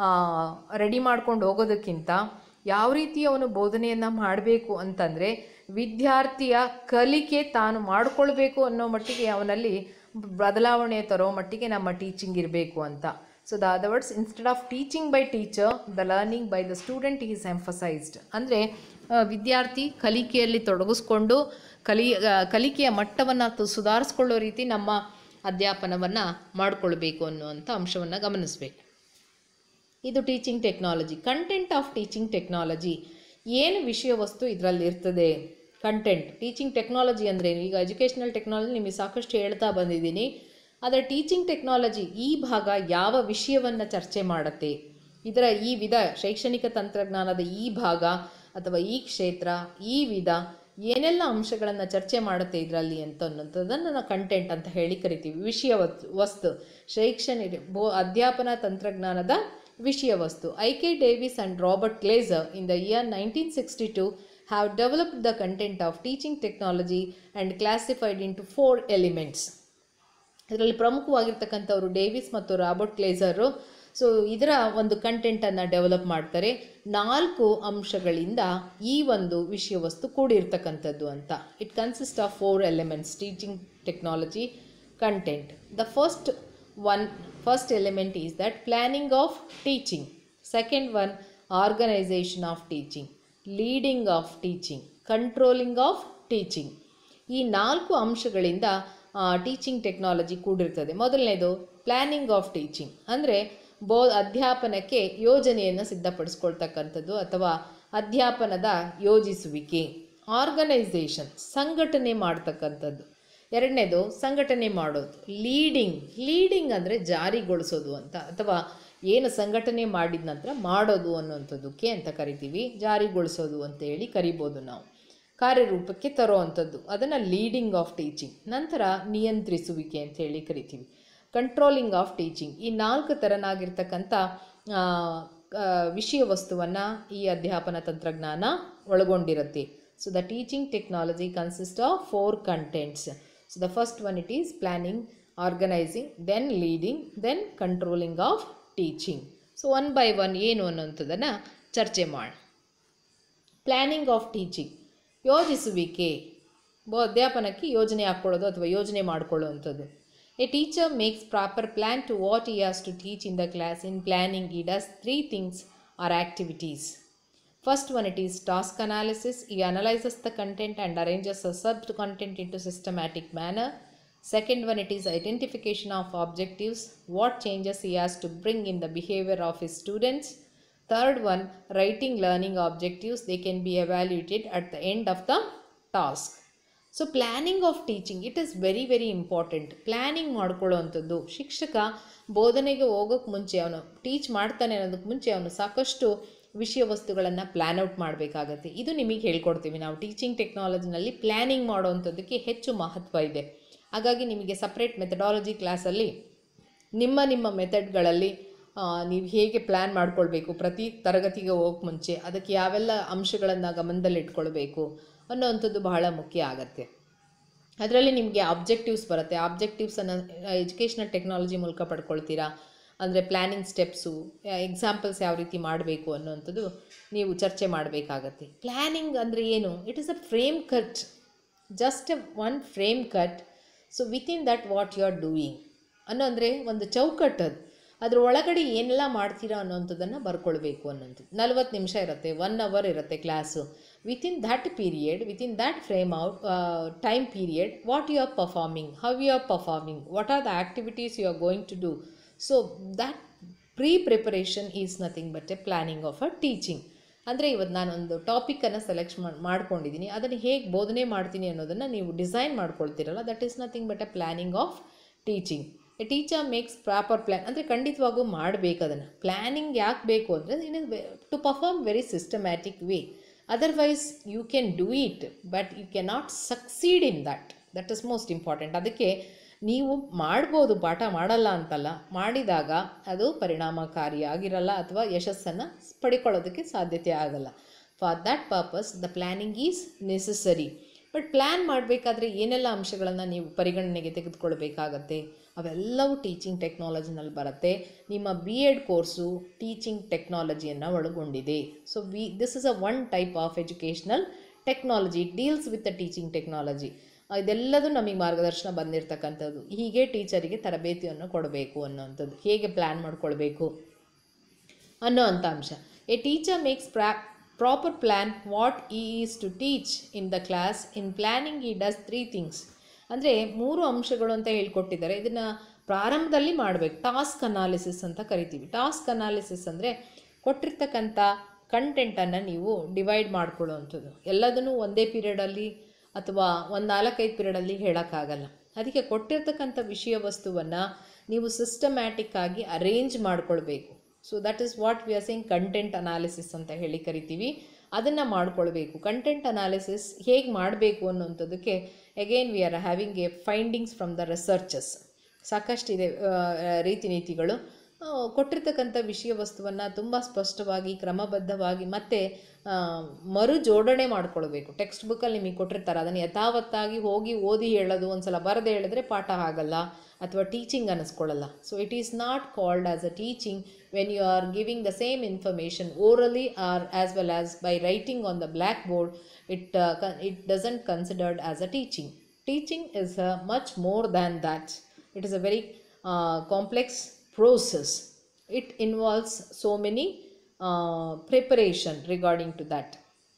S1: ರೆಡಿ ಮಾಡ್ಕೊಂಡು ಹೋಗೋದಕ್ಕಿಂತ ಯಾವ ರೀತಿ ಅವನು ಬೋಧನೆಯನ್ನು ಮಾಡಬೇಕು ಅಂತಂದರೆ ವಿದ್ಯಾರ್ಥಿಯ ಕಲಿಕೆ ತಾನು ಮಾಡಿಕೊಳ್ಬೇಕು ಅನ್ನೋ ಮಟ್ಟಿಗೆ ಅವನಲ್ಲಿ ಬದಲಾವಣೆ ತರೋ ಮಟ್ಟಿಗೆ ನಮ್ಮ ಟೀಚಿಂಗ್ ಇರಬೇಕು ಅಂತ so the other words instead of teaching by teacher the learning by the student is emphasised ಅಂದರೆ ವಿದ್ಯಾರ್ಥಿ ಕಲಿಕೆಯಲ್ಲಿ ತೊಡಗಿಸ್ಕೊಂಡು ಕಲಿ ಆ, ಕಲಿಕೆಯ ಮಟ್ಟವನ್ನು ಸುಧಾರಿಸ್ಕೊಳ್ಳೋ ರೀತಿ ನಮ್ಮ ಅಧ್ಯಾಪನವನ್ನು ಮಾಡಿಕೊಳ್ಬೇಕು ಅನ್ನುವಂಥ ಅಂಶವನ್ನು ಗಮನಿಸಬೇಕು ಇದು teaching technology content of teaching technology ಏನು ವಿಷಯ ವಸ್ತು ಇದರಲ್ಲಿ ಇರ್ತದೆ ಕಂಟೆಂಟ್ ಟೀಚಿಂಗ್ ಟೆಕ್ನಾಲಜಿ ಅಂದ್ರೇನು ಈಗ ಎಜುಕೇಷನಲ್ ಟೆಕ್ನಾಲಜಿ ನಿಮಗೆ ಸಾಕಷ್ಟು ಹೇಳ್ತಾ ಬಂದಿದ್ದೀನಿ ಆದರೆ ಟೀಚಿಂಗ್ ಟೆಕ್ನಾಲಜಿ ಈ ಭಾಗ ಯಾವ ವಿಷಯವನ್ನು ಚರ್ಚೆ ಮಾಡುತ್ತೆ ಇದರ ಈ ವಿಧ ಶೈಕ್ಷಣಿಕ ತಂತ್ರಜ್ಞಾನದ ಈ ಭಾಗ ಅಥವಾ ಈ ಕ್ಷೇತ್ರ ಈ ವಿಧ ಏನೆಲ್ಲ ಅಂಶಗಳನ್ನು ಚರ್ಚೆ ಮಾಡುತ್ತೆ ಇದರಲ್ಲಿ ಅಂತ ಅನ್ನೋಂಥದ್ದನ್ನು ನಾವು ಕಂಟೆಂಟ್ ಅಂತ ಹೇಳಿ ಕರಿತೀವಿ ವಿಷಯ ವಸ್ತು ವಸ್ತು ಶೈಕ್ಷಣಿಕ ಬೋ ಅಧ್ಯಾಪನ ತಂತ್ರಜ್ಞಾನದ ವಿಷಯ ವಸ್ತು I K Davis and Robert Glaser in the year nineteen sixty two have developed the content of teaching technology and classified into four elements ಇದರಲ್ಲಿ ಪ್ರಮುಖವಾಗಿರ್ತಕ್ಕಂಥವ್ರು ಡೇವಿಸ್ ಮತ್ತು ರಾಬರ್ಟ್ ಕ್ಲೇಸರು ಸೊ ಇದರ ಒಂದು ಕಂಟೆಂಟನ್ನು ಡೆವಲಪ್ ಮಾಡ್ತಾರೆ ನಾಲ್ಕು ಅಂಶಗಳಿಂದ ಈ ಒಂದು ವಿಷಯ ವಸ್ತು ಕೂಡಿರ್ತಕ್ಕಂಥದ್ದು ಅಂತ it consist of four elements teaching technology content the first one first element is that planning of teaching second one organization of teaching leading of teaching controlling of teaching ಈ ನಾಲ್ಕು ಅಂಶಗಳಿಂದ ಟೀಚಿಂಗ್ ಟೆಕ್ನಾಲಜಿ ಕೂಡಿರ್ತದೆ ಮೊದಲನೇದು planning of teaching ಅಂದರೆ ಬೋ ಅಧ್ಯಾಪನಕ್ಕೆ ಯೋಜನೆಯನ್ನು ಸಿದ್ಧಪಡಿಸ್ಕೊಳ್ತಕ್ಕಂಥದ್ದು ಅಥವಾ ಅಧ್ಯಾಪನದ ಯೋಜಿಸುವಿಕೆ organisation ಸಂಘಟನೆ ಮಾಡ್ತಕ್ಕಂಥದ್ದು ಎರಡನೇದು ಸಂಘಟನೆ ಮಾಡೋದು ಲೀಡಿಂಗ್ ಲೀಡಿಂಗ್ ಅಂದರೆ ಜಾರಿಗೊಳಿಸೋದು ಅಂತ ಅಥವಾ ಏನು ಸಂಘಟನೆ ಮಾಡಿದ ನಂತರ ಮಾಡೋದು ಅನ್ನುವಂಥದ್ದಕ್ಕೆ ಅಂತ ಕರಿತೀವಿ ಜಾರಿಗೊಳಿಸೋದು ಅಂತ ಹೇಳಿ ಕರಿಬೋದು ನಾವು ಕಾರ್ಯರೂಪಕ್ಕೆ ತರುವಂಥದ್ದು ಅದನ್ನು ಲೀಡಿಂಗ್ ಆಫ್ ಟೀಚಿಂಗ್ ನಂತರ ನಿಯಂತ್ರಿಸುವಿಕೆ ಅಂತ ಹೇಳಿ ಕರಿತೀವಿ ಕಂಟ್ರೋಲಿಂಗ್ ಆಫ್ ಟೀಚಿಂಗ್ ಈ ನಾಲ್ಕು ಥರನಾಗಿರ್ತಕ್ಕಂಥ ಆ, ಆ, ವಿಷಯ ವಸ್ತುವನ್ನು ಈ ಅಧ್ಯಾಪನ ತಂತ್ರಜ್ಞಾನ ಒಳಗೊಂಡಿರುತ್ತೆ so the teaching technology consist of four contents so the first one it is planning organizing then leading then controlling of teaching so one by one ಏನು ಅನ್ನೋಂಥದ್ದನ್ನು ಚರ್ಚೆ ಮಾಡಿ ಪ್ಲ್ಯಾನಿಂಗ್ ಆಫ್ ಟೀಚಿಂಗ್ ಯೋಜಿಸುವಿಕೆ ಬೋ ಅಧ್ಯಾಪನಕ್ಕೆ ಯೋಜನೆ ಹಾಕ್ಕೊಳ್ಳೋದು ಅಥವಾ ಯೋಜನೆ ಮಾಡ್ಕೊಳ್ಳುವಂಥದ್ದು a teacher makes proper plan to what he has to teach in the class in planning he does three things are activities First one it is task analysis. He analyzes the content and arranges the sub content into systematic manner. Second one it is identification of objectives, what changes he has to bring in the behavior of his students. Third one writing learning objectives. They can be evaluated at the end of the task. So planning of teaching it is very very important planning ಮಾಡ್ಕೊಳ್ಳೋವಂಥದ್ದು ಶಿಕ್ಷಕ ಬೋಧನೆಗೆ ಹೋಗೋಕ್ಕೆ ಮುಂಚೆ ಅವನು teach ಮಾಡ್ತಾನೆ ಅನ್ನೋದಕ್ಕೆ ಮುಂಚೆ ಅವನು ಸಾಕಷ್ಟು ವಿಷಯ ವಸ್ತುಗಳನ್ನು ಪ್ಲ್ಯಾನ್ ಔಟ್ ಮಾಡಬೇಕಾಗತ್ತೆ ಇದು ನಿಮಗೆ ಹೇಳ್ಕೊಡ್ತೀವಿ ನಾವು ಟೀಚಿಂಗ್ ಟೆಕ್ನಾಲಜಿನಲ್ಲಿ ಪ್ಲ್ಯಾನಿಂಗ್ ಮಾಡೋವಂಥದ್ದಕ್ಕೆ ಹೆಚ್ಚು ಮಹತ್ವ ಇದೆ ಹಾಗಾಗಿ ನಿಮಗೆ ಸಪ್ರೇಟ್ ಮೆಥಡಾಲಜಿ ಕ್ಲಾಸಲ್ಲಿ ನಿಮ್ಮ ನಿಮ್ಮ ಮೆಥಡ್ಗಳಲ್ಲಿ ನೀವು ಹೇಗೆ ಪ್ಲ್ಯಾನ್ ಮಾಡ್ಕೊಳ್ಬೇಕು ಪ್ರತಿ ತರಗತಿಗೆ ಹೋಗೋಕ್ಕೆ ಮುಂಚೆ ಅದಕ್ಕೆ ಯಾವೆಲ್ಲ ಅಂಶಗಳನ್ನು ಗಮನದಲ್ಲಿಟ್ಕೊಳ್ಬೇಕು ಅನ್ನೋವಂಥದ್ದು ಬಹಳ ಮುಖ್ಯ ಆಗತ್ತೆ ಅದರಲ್ಲಿ ನಿಮಗೆ ಆಬ್ಜೆಕ್ಟಿವ್ಸ್ ಬರುತ್ತೆ ಆಬ್ಜೆಕ್ಟಿವ್ಸನ್ನು ಎಜುಕೇಷನಲ್ ಟೆಕ್ನಾಲಜಿ ಮೂಲಕ ಪಡ್ಕೊಳ್ತೀರಾ ಅಂದರೆ ಪ್ಲ್ಯಾನಿಂಗ್ ಸ್ಟೆಪ್ಸು ಎಕ್ಸಾಂಪಲ್ಸ್ ಯಾವ ರೀತಿ ಮಾಡಬೇಕು ಅನ್ನೋವಂಥದ್ದು ನೀವು ಚರ್ಚೆ ಮಾಡಬೇಕಾಗತ್ತೆ ಪ್ಲ್ಯಾನಿಂಗ್ ಅಂದರೆ ಏನು it is a frame cut just one frame cut so within that what you are doing ಅನ್ನೋ ಅಂದರೆ ಒಂದು ಚೌಕಟ್ಟು ಅದು ಅದ್ರ ಒಳಗಡೆ ಏನೆಲ್ಲ ಮಾಡ್ತೀರಾ ಅನ್ನೋಂಥದ್ದನ್ನು ಬರ್ಕೊಳ್ಬೇಕು ಅನ್ನೋಂಥದ್ದು ನಲ್ವತ್ತು ನಿಮಿಷ ಇರುತ್ತೆ ಒನ್ ಅವರ್ ಇರುತ್ತೆ class within that period within that frame out time period what you are performing how you are performing what are the activities you are going to do so that pre preparation is nothing but a planning of a teaching ಅಂದರೆ ಇವತ್ತು ನಾನೊಂದು ಟಾಪಿಕನ್ನು select ಮಾಡಿ ಮಾಡ್ಕೊಂಡಿದ್ದೀನಿ ಅದನ್ನು ಹೇಗೆ ಬೋಧನೆ ಮಾಡ್ತೀನಿ ಅನ್ನೋದನ್ನು ನೀವು ಡಿಸೈನ್ ಮಾಡ್ಕೊಳ್ತೀರಲ್ಲ that is nothing but a planning of teaching a teacher makes proper plan ಅಂದರೆ ಖಂಡಿತವಾಗೂ ಮಾಡಬೇಕು ಅದನ್ನು ಪ್ಲ್ಯಾನಿಂಗ್ ಯಾಕೆ ಬೇಕು ಅಂದರೆ in is to perform very systematic way otherwise you can do it but you can not succeed in that that is most important ಅದಕ್ಕೆ ನೀವು ಮಾಡ್ಬೋದು ಪಾಠ ಮಾಡಲ್ಲ ಅಂತಲ್ಲ ಮಾಡಿದಾಗ ಅದು ಪರಿಣಾಮಕಾರಿಯಾಗಿರಲ್ಲ ಅಥವಾ ಯಶಸ್ಸನ್ನು ಪಡ್ಕೊಳ್ಳೋದಕ್ಕೆ ಸಾಧ್ಯತೆ ಆಗಲ್ಲ for that purpose the planning is necessary but plan ಮಾಡಬೇಕಾದ್ರೆ ಏನೆಲ್ಲ ಅಂಶಗಳನ್ನು ನೀವು ಪರಿಗಣನೆಗೆ ತೆಗೆದುಕೊಳ್ಬೇಕಾಗತ್ತೆ ಅವೆಲ್ಲವೂ ಟೀಚಿಂಗ್ ಟೆಕ್ನಾಲಜಿನಲ್ಲಿ ಬರುತ್ತೆ ನಿಮ್ಮ ಬಿ ಎಡ್ ಕೋರ್ಸು ಟೀಚಿಂಗ್ ಟೆಕ್ನಾಲಜಿಯನ್ನು ಒಳಗೊಂಡಿದೆ so we this is a one type of educational technology deals with the teaching technology ಇದೆಲ್ಲದೂ ನಮಗೆ ಮಾರ್ಗದರ್ಶನ ಬಂದಿರತಕ್ಕಂಥದ್ದು ಹೀಗೆ ಟೀಚರಿಗೆ ತರಬೇತಿಯನ್ನು ಕೊಡಬೇಕು ಅನ್ನೋವಂಥದ್ದು ಹೇಗೆ ಪ್ಲ್ಯಾನ್ ಮಾಡ್ಕೊಳ್ಬೇಕು ಅನ್ನೋ ಅಂಥ ಅಂಶ a teacher makes pro proper plan what he is to teach in the class in planning he does three things ಅಂದರೆ ಮೂರು ಅಂಶಗಳು ಅಂತ ಹೇಳ್ಕೊಟ್ಟಿದ್ದಾರೆ ಇದನ್ನು ಪ್ರಾರಂಭದಲ್ಲಿ ಮಾಡಬೇಕು ಟಾಸ್ಕ್ ಅನಾಲಿಸಿಸ್ ಅಂತ ಕರಿತೀವಿ ಟಾಸ್ಕ್ ಅನಾಲಿಸಿಸ್ ಅಂದರೆ ಕೊಟ್ಟಿರ್ತಕ್ಕಂಥ ಕಂಟೆಂಟನ್ನು ನೀವು ಡಿವೈಡ್ ಮಾಡ್ಕೊಳ್ಳೋವಂಥದ್ದು ಎಲ್ಲದನ್ನೂ ಒಂದೇ ಪೀರಿಯಡಲ್ಲಿ ಅಥವಾ ಒಂದು ನಾಲ್ಕೈದು ಪೀರಿಯಡಲ್ಲಿ ಹೇಳೋಕ್ಕಾಗಲ್ಲ ಅದಕ್ಕೆ ಕೊಟ್ಟಿರ್ತಕ್ಕಂಥ ವಿಷಯ ವಸ್ತುವನ್ನು ನೀವು ಸಿಸ್ಟಮ್ಯಾಟಿಕ್ ಆಗಿ ಅರೇಂಜ್ ಮಾಡ್ಕೊಳ್ಬೇಕು so that is what we are saying content analysis ಅಂತ ಹೇಳಿ ಕರಿತೀವಿ ಅದನ್ನು ಮಾಡ್ಕೊಳ್ಬೇಕು ಕಂಟೆಂಟ್ ಅನಾಲಿಸಿಸ್ ಹೇಗೆ ಮಾಡಬೇಕು ಅನ್ನೋಂಥದ್ದಕ್ಕೆ again we are having a findings from the researches ಸಾಕಷ್ಟಿದೆ ಆ, ರೀತಿ ನೀತಿಗಳು ಆ, ಕೊಟ್ಟಿರ್ತಕ್ಕಂಥ ವಿಷಯ ವಸ್ತುವನ್ನು ತುಂಬ ಸ್ಪಷ್ಟವಾಗಿ ಕ್ರಮಬದ್ಧವಾಗಿ ಮತ್ತು ಆ, ಮರು ಜೋಡಣೆ ಮಾಡ್ಕೊಳ್ಬೇಕು ಟೆಕ್ಸ್ಟ್ ಬುಕ್ಕಲ್ಲಿ ನಿಮಗೆ ಕೊಟ್ಟಿರ್ತಾರೆ ಅದನ್ನು ಯಥಾವತ್ತಾಗಿ ಹೋಗಿ ಓದಿ ಹೇಳೋದು ಒಂದು ಸಲ ಬರದೇ ಹೇಳಿದ್ರೆ ಪಾಠ ಆಗಲ್ಲ ಅಥವಾ ಟೀಚಿಂಗ್ ಅನ್ನಿಸ್ಕೊಳ್ಳಲ್ಲ so it is not called as a teaching when you are giving the same information orally or as well as by writing on the blackboard it it doesn't considered as a teaching teaching is much more than that it is a very uh, complex process it involves so many uh, preparation regarding to that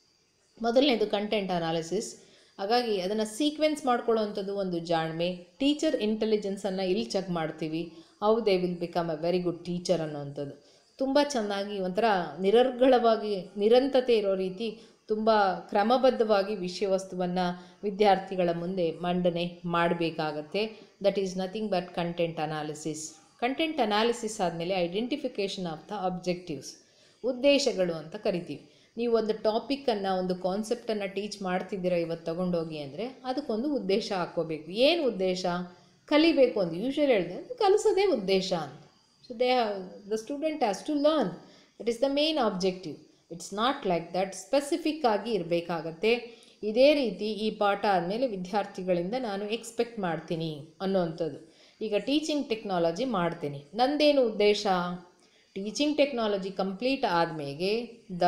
S1: ಮೊದಲನೇದು content analysis ಹಾಗಾಗಿ ಅದನ್ನು sequence ಮಾಡ್ಕೊಳ್ಳೋವಂಥದ್ದು ಒಂದು ಜಾಣ್ಮೆ teacher ಇಂಟೆಲಿಜೆನ್ಸನ್ನು ಇಲ್ಲಿ check ಮಾಡ್ತೀವಿ how they will become a very good teacher ಅನ್ನೋವಂಥದ್ದು ತುಂಬ ಚೆನ್ನಾಗಿ ಒಂಥರ ನಿರರ್ಗಳವಾಗಿ ನಿರಂತತೆ ಇರೋ ರೀತಿ ತುಂಬ ಕ್ರಮಬದ್ಧವಾಗಿ ವಿಷಯ ವಸ್ತುವನ್ನು ವಿದ್ಯಾರ್ಥಿಗಳ ಮುಂದೆ ಮಂಡನೆ ಮಾಡಬೇಕಾಗತ್ತೆ that is nothing but content analysis content analysis ಆದಮೇಲೆ ಐಡೆಂಟಿಫಿಕೇಷನ್ ಆಫ್ ದ ಅಬ್ಜೆಕ್ಟಿವ್ಸ್ ಉದ್ದೇಶಗಳು ಅಂತ ಕರಿತೀವಿ ನೀವು ಒಂದು ಟಾಪಿಕ್ಕನ್ನು ಒಂದು ಕಾನ್ಸೆಪ್ಟನ್ನು ಟೀಚ್ ಮಾಡ್ತಿದ್ದೀರಾ ಇವತ್ತು ತಗೊಂಡೋಗಿ ಅಂದರೆ ಅದಕ್ಕೊಂದು ಉದ್ದೇಶ ಹಾಕ್ಕೋಬೇಕು ಏನು ಉದ್ದೇಶ ಕಲಿಬೇಕು ಅಂತ ಯೂಶ್ವಲಿ ಹೇಳಿದೆ ಕಲಿಸೋದೇ ಉದ್ದೇಶ ಅಂತ so they the student has to learn that is the main objective it's not like that specific ಆಗಿ ಇರಬೇಕಾಗತ್ತೆ ಇದೇ ರೀತಿ ಈ ಪಾಠ ಆದಮೇಲೆ ವಿದ್ಯಾರ್ಥಿಗಳಿಂದ ನಾನು ಎಕ್ಸ್ಪೆಕ್ಟ್ ಮಾಡ್ತೀನಿ ಅನ್ನೋವಂಥದ್ದು ಈಗ ಟೀಚಿಂಗ್ ಟೆಕ್ನಾಲಜಿ ಮಾಡ್ತೀನಿ ನಂದೇನು ಉದ್ದೇಶ ಟೀಚಿಂಗ್ ಟೆಕ್ನಾಲಜಿ ಕಂಪ್ಲೀಟ್ ಆದಮೇಲೆ the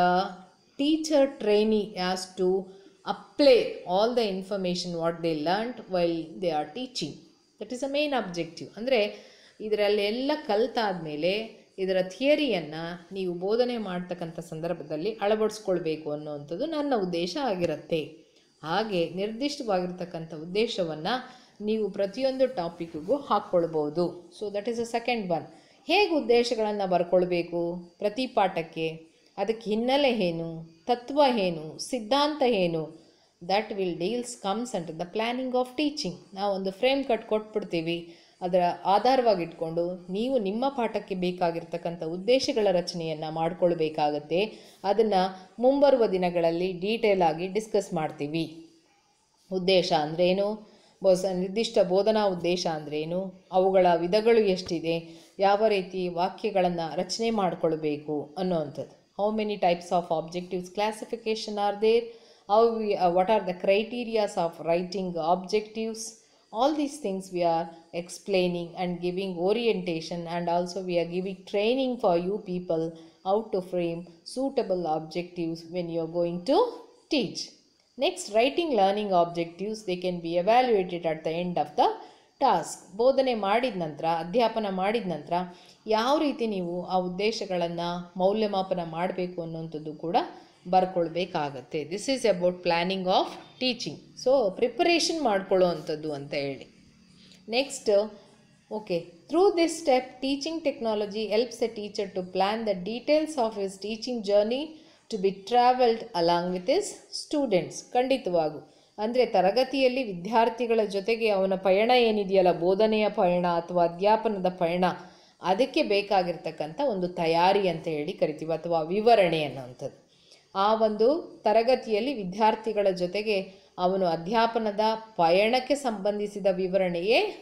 S1: teacher trainee has to apply all the information what they learned while they are teaching that is a main objective ಅಂದರೆ ಇದರಲ್ಲೆಲ್ಲ ಕಲ್ತಾದಮೇಲೆ ಇದರ ಥಿಯರಿಯನ್ನು ನೀವು ಬೋಧನೆ ಮಾಡ್ತಕ್ಕಂಥ ಸಂದರ್ಭದಲ್ಲಿ ಅಳವಡಿಸ್ಕೊಳ್ಬೇಕು ಅನ್ನುವಂಥದ್ದು ನನ್ನ ಉದ್ದೇಶ ಆಗಿರುತ್ತೆ ಹಾಗೆ ನಿರ್ದಿಷ್ಟವಾಗಿರ್ತಕ್ಕಂಥ ಉದ್ದೇಶವನ್ನು ನೀವು ಪ್ರತಿಯೊಂದು ಟಾಪಿಕ್ಕಿಗೂ ಹಾಕ್ಕೊಳ್ಬೋದು so that is a second one ಹೇಗೆ ಉದ್ದೇಶಗಳನ್ನು ಬರ್ಕೊಳ್ಬೇಕು ಪ್ರತಿ ಪಾಠಕ್ಕೆ ಅದಕ್ಕೆ ಹಿನ್ನೆಲೆ ಏನು ತತ್ವ ಏನು ಸಿದ್ಧಾಂತ ಏನು that will deals comes under the planning of teaching ನಾವು ಒಂದು ಫ್ರೇಮ್ ಕಟ್ ಕೊಟ್ಬಿಡ್ತೀವಿ ಅದರ ಆಧಾರವಾಗಿ ಇಟ್ಕೊಂಡು ನೀವು ನಿಮ್ಮ ಪಾಠಕ್ಕೆ ಬೇಕಾಗಿರ್ತಕ್ಕಂಥ ಉದ್ದೇಶಗಳ ರಚನೆಯನ್ನು ಮಾಡಿಕೊಳ್ಬೇಕಾಗತ್ತೆ ಅದನ್ನು ಮುಂಬರುವ ದಿನಗಳಲ್ಲಿ ಡೀಟೇಲ್ ಆಗಿ ಡಿಸ್ಕಸ್ ಮಾಡ್ತೀವಿ ಉದ್ದೇಶ ಅಂದ್ರೇನು ಬೋಸ ನಿರ್ದಿಷ್ಟ ಬೋಧನಾ ಉದ್ದೇಶ ಅಂದ್ರೇನು ಅವುಗಳ ವಿಧಗಳು ಎಷ್ಟಿದೆ ಯಾವ ರೀತಿ ವಾಕ್ಯಗಳನ್ನು ರಚನೆ ಮಾಡಿಕೊಳ್ಬೇಕು ಅನ್ನೋವಂಥದ್ದು how many types of objectives classification are there how we what are the criterias of writing objectives all these things we are explaining and giving orientation and also we are giving training for you people how to frame suitable objectives when you are going to teach next writing learning objectives they can be evaluated at the end of the task ಬೋಧನೆ ಮಾಡಿದ ನಂತರ ಅಧ್ಯಾಪನ ಮಾಡಿದ ನಂತರ ಯಾವ ರೀತಿ ನೀವು ಆ ಉದ್ದೇಶಗಳನ್ನು ಮೌಲ್ಯಮಾಪನ ಮಾಡಬೇಕು ಅನ್ನುವಂಥದ್ದು ಕೂಡ ಬರ್ಕೊಳ್ಬೇಕಾಗತ್ತೆ this is about planning of teaching so preparation ಮಾಡ್ಕೊಳ್ಳೋ ಅಂಥದ್ದು ಅಂತ ಹೇಳಿ next okay through this step teaching technology helps a teacher to plan the details of his teaching journey to be travelled along with his students ಖಂಡಿತವಾಗೂ ಅಂದರೆ ತರಗತಿಯಲ್ಲಿ ವಿದ್ಯಾರ್ಥಿಗಳ ಜೊತೆಗೆ ಅವನ ಪಯಣ ಏನಿದೆಯಲ್ಲ ಬೋಧನೆಯ ಪಯಣ ಅಥವಾ ಅಧ್ಯಾಪನದ ಪಯಣ ಅದಕ್ಕೆ ಬೇಕಾಗಿರ್ತಕ್ಕಂಥ ಒಂದು ತಯಾರಿ ಅಂತ ಹೇಳಿ ಕರಿತೀವಿ ಅಥವಾ ವಿವರಣೆ ಅನ್ನೋವಂಥದ್ದು ಆ ಒಂದು ತರಗತಿಯಲ್ಲಿ ವಿದ್ಯಾರ್ಥಿಗಳ ಜೊತೆಗೆ ಅವನು ಅಧ್ಯಾಪನದ ಪಯಣಕ್ಕೆ ಸಂಬಂಧಿಸಿದ ವಿವರಣೆಯೇ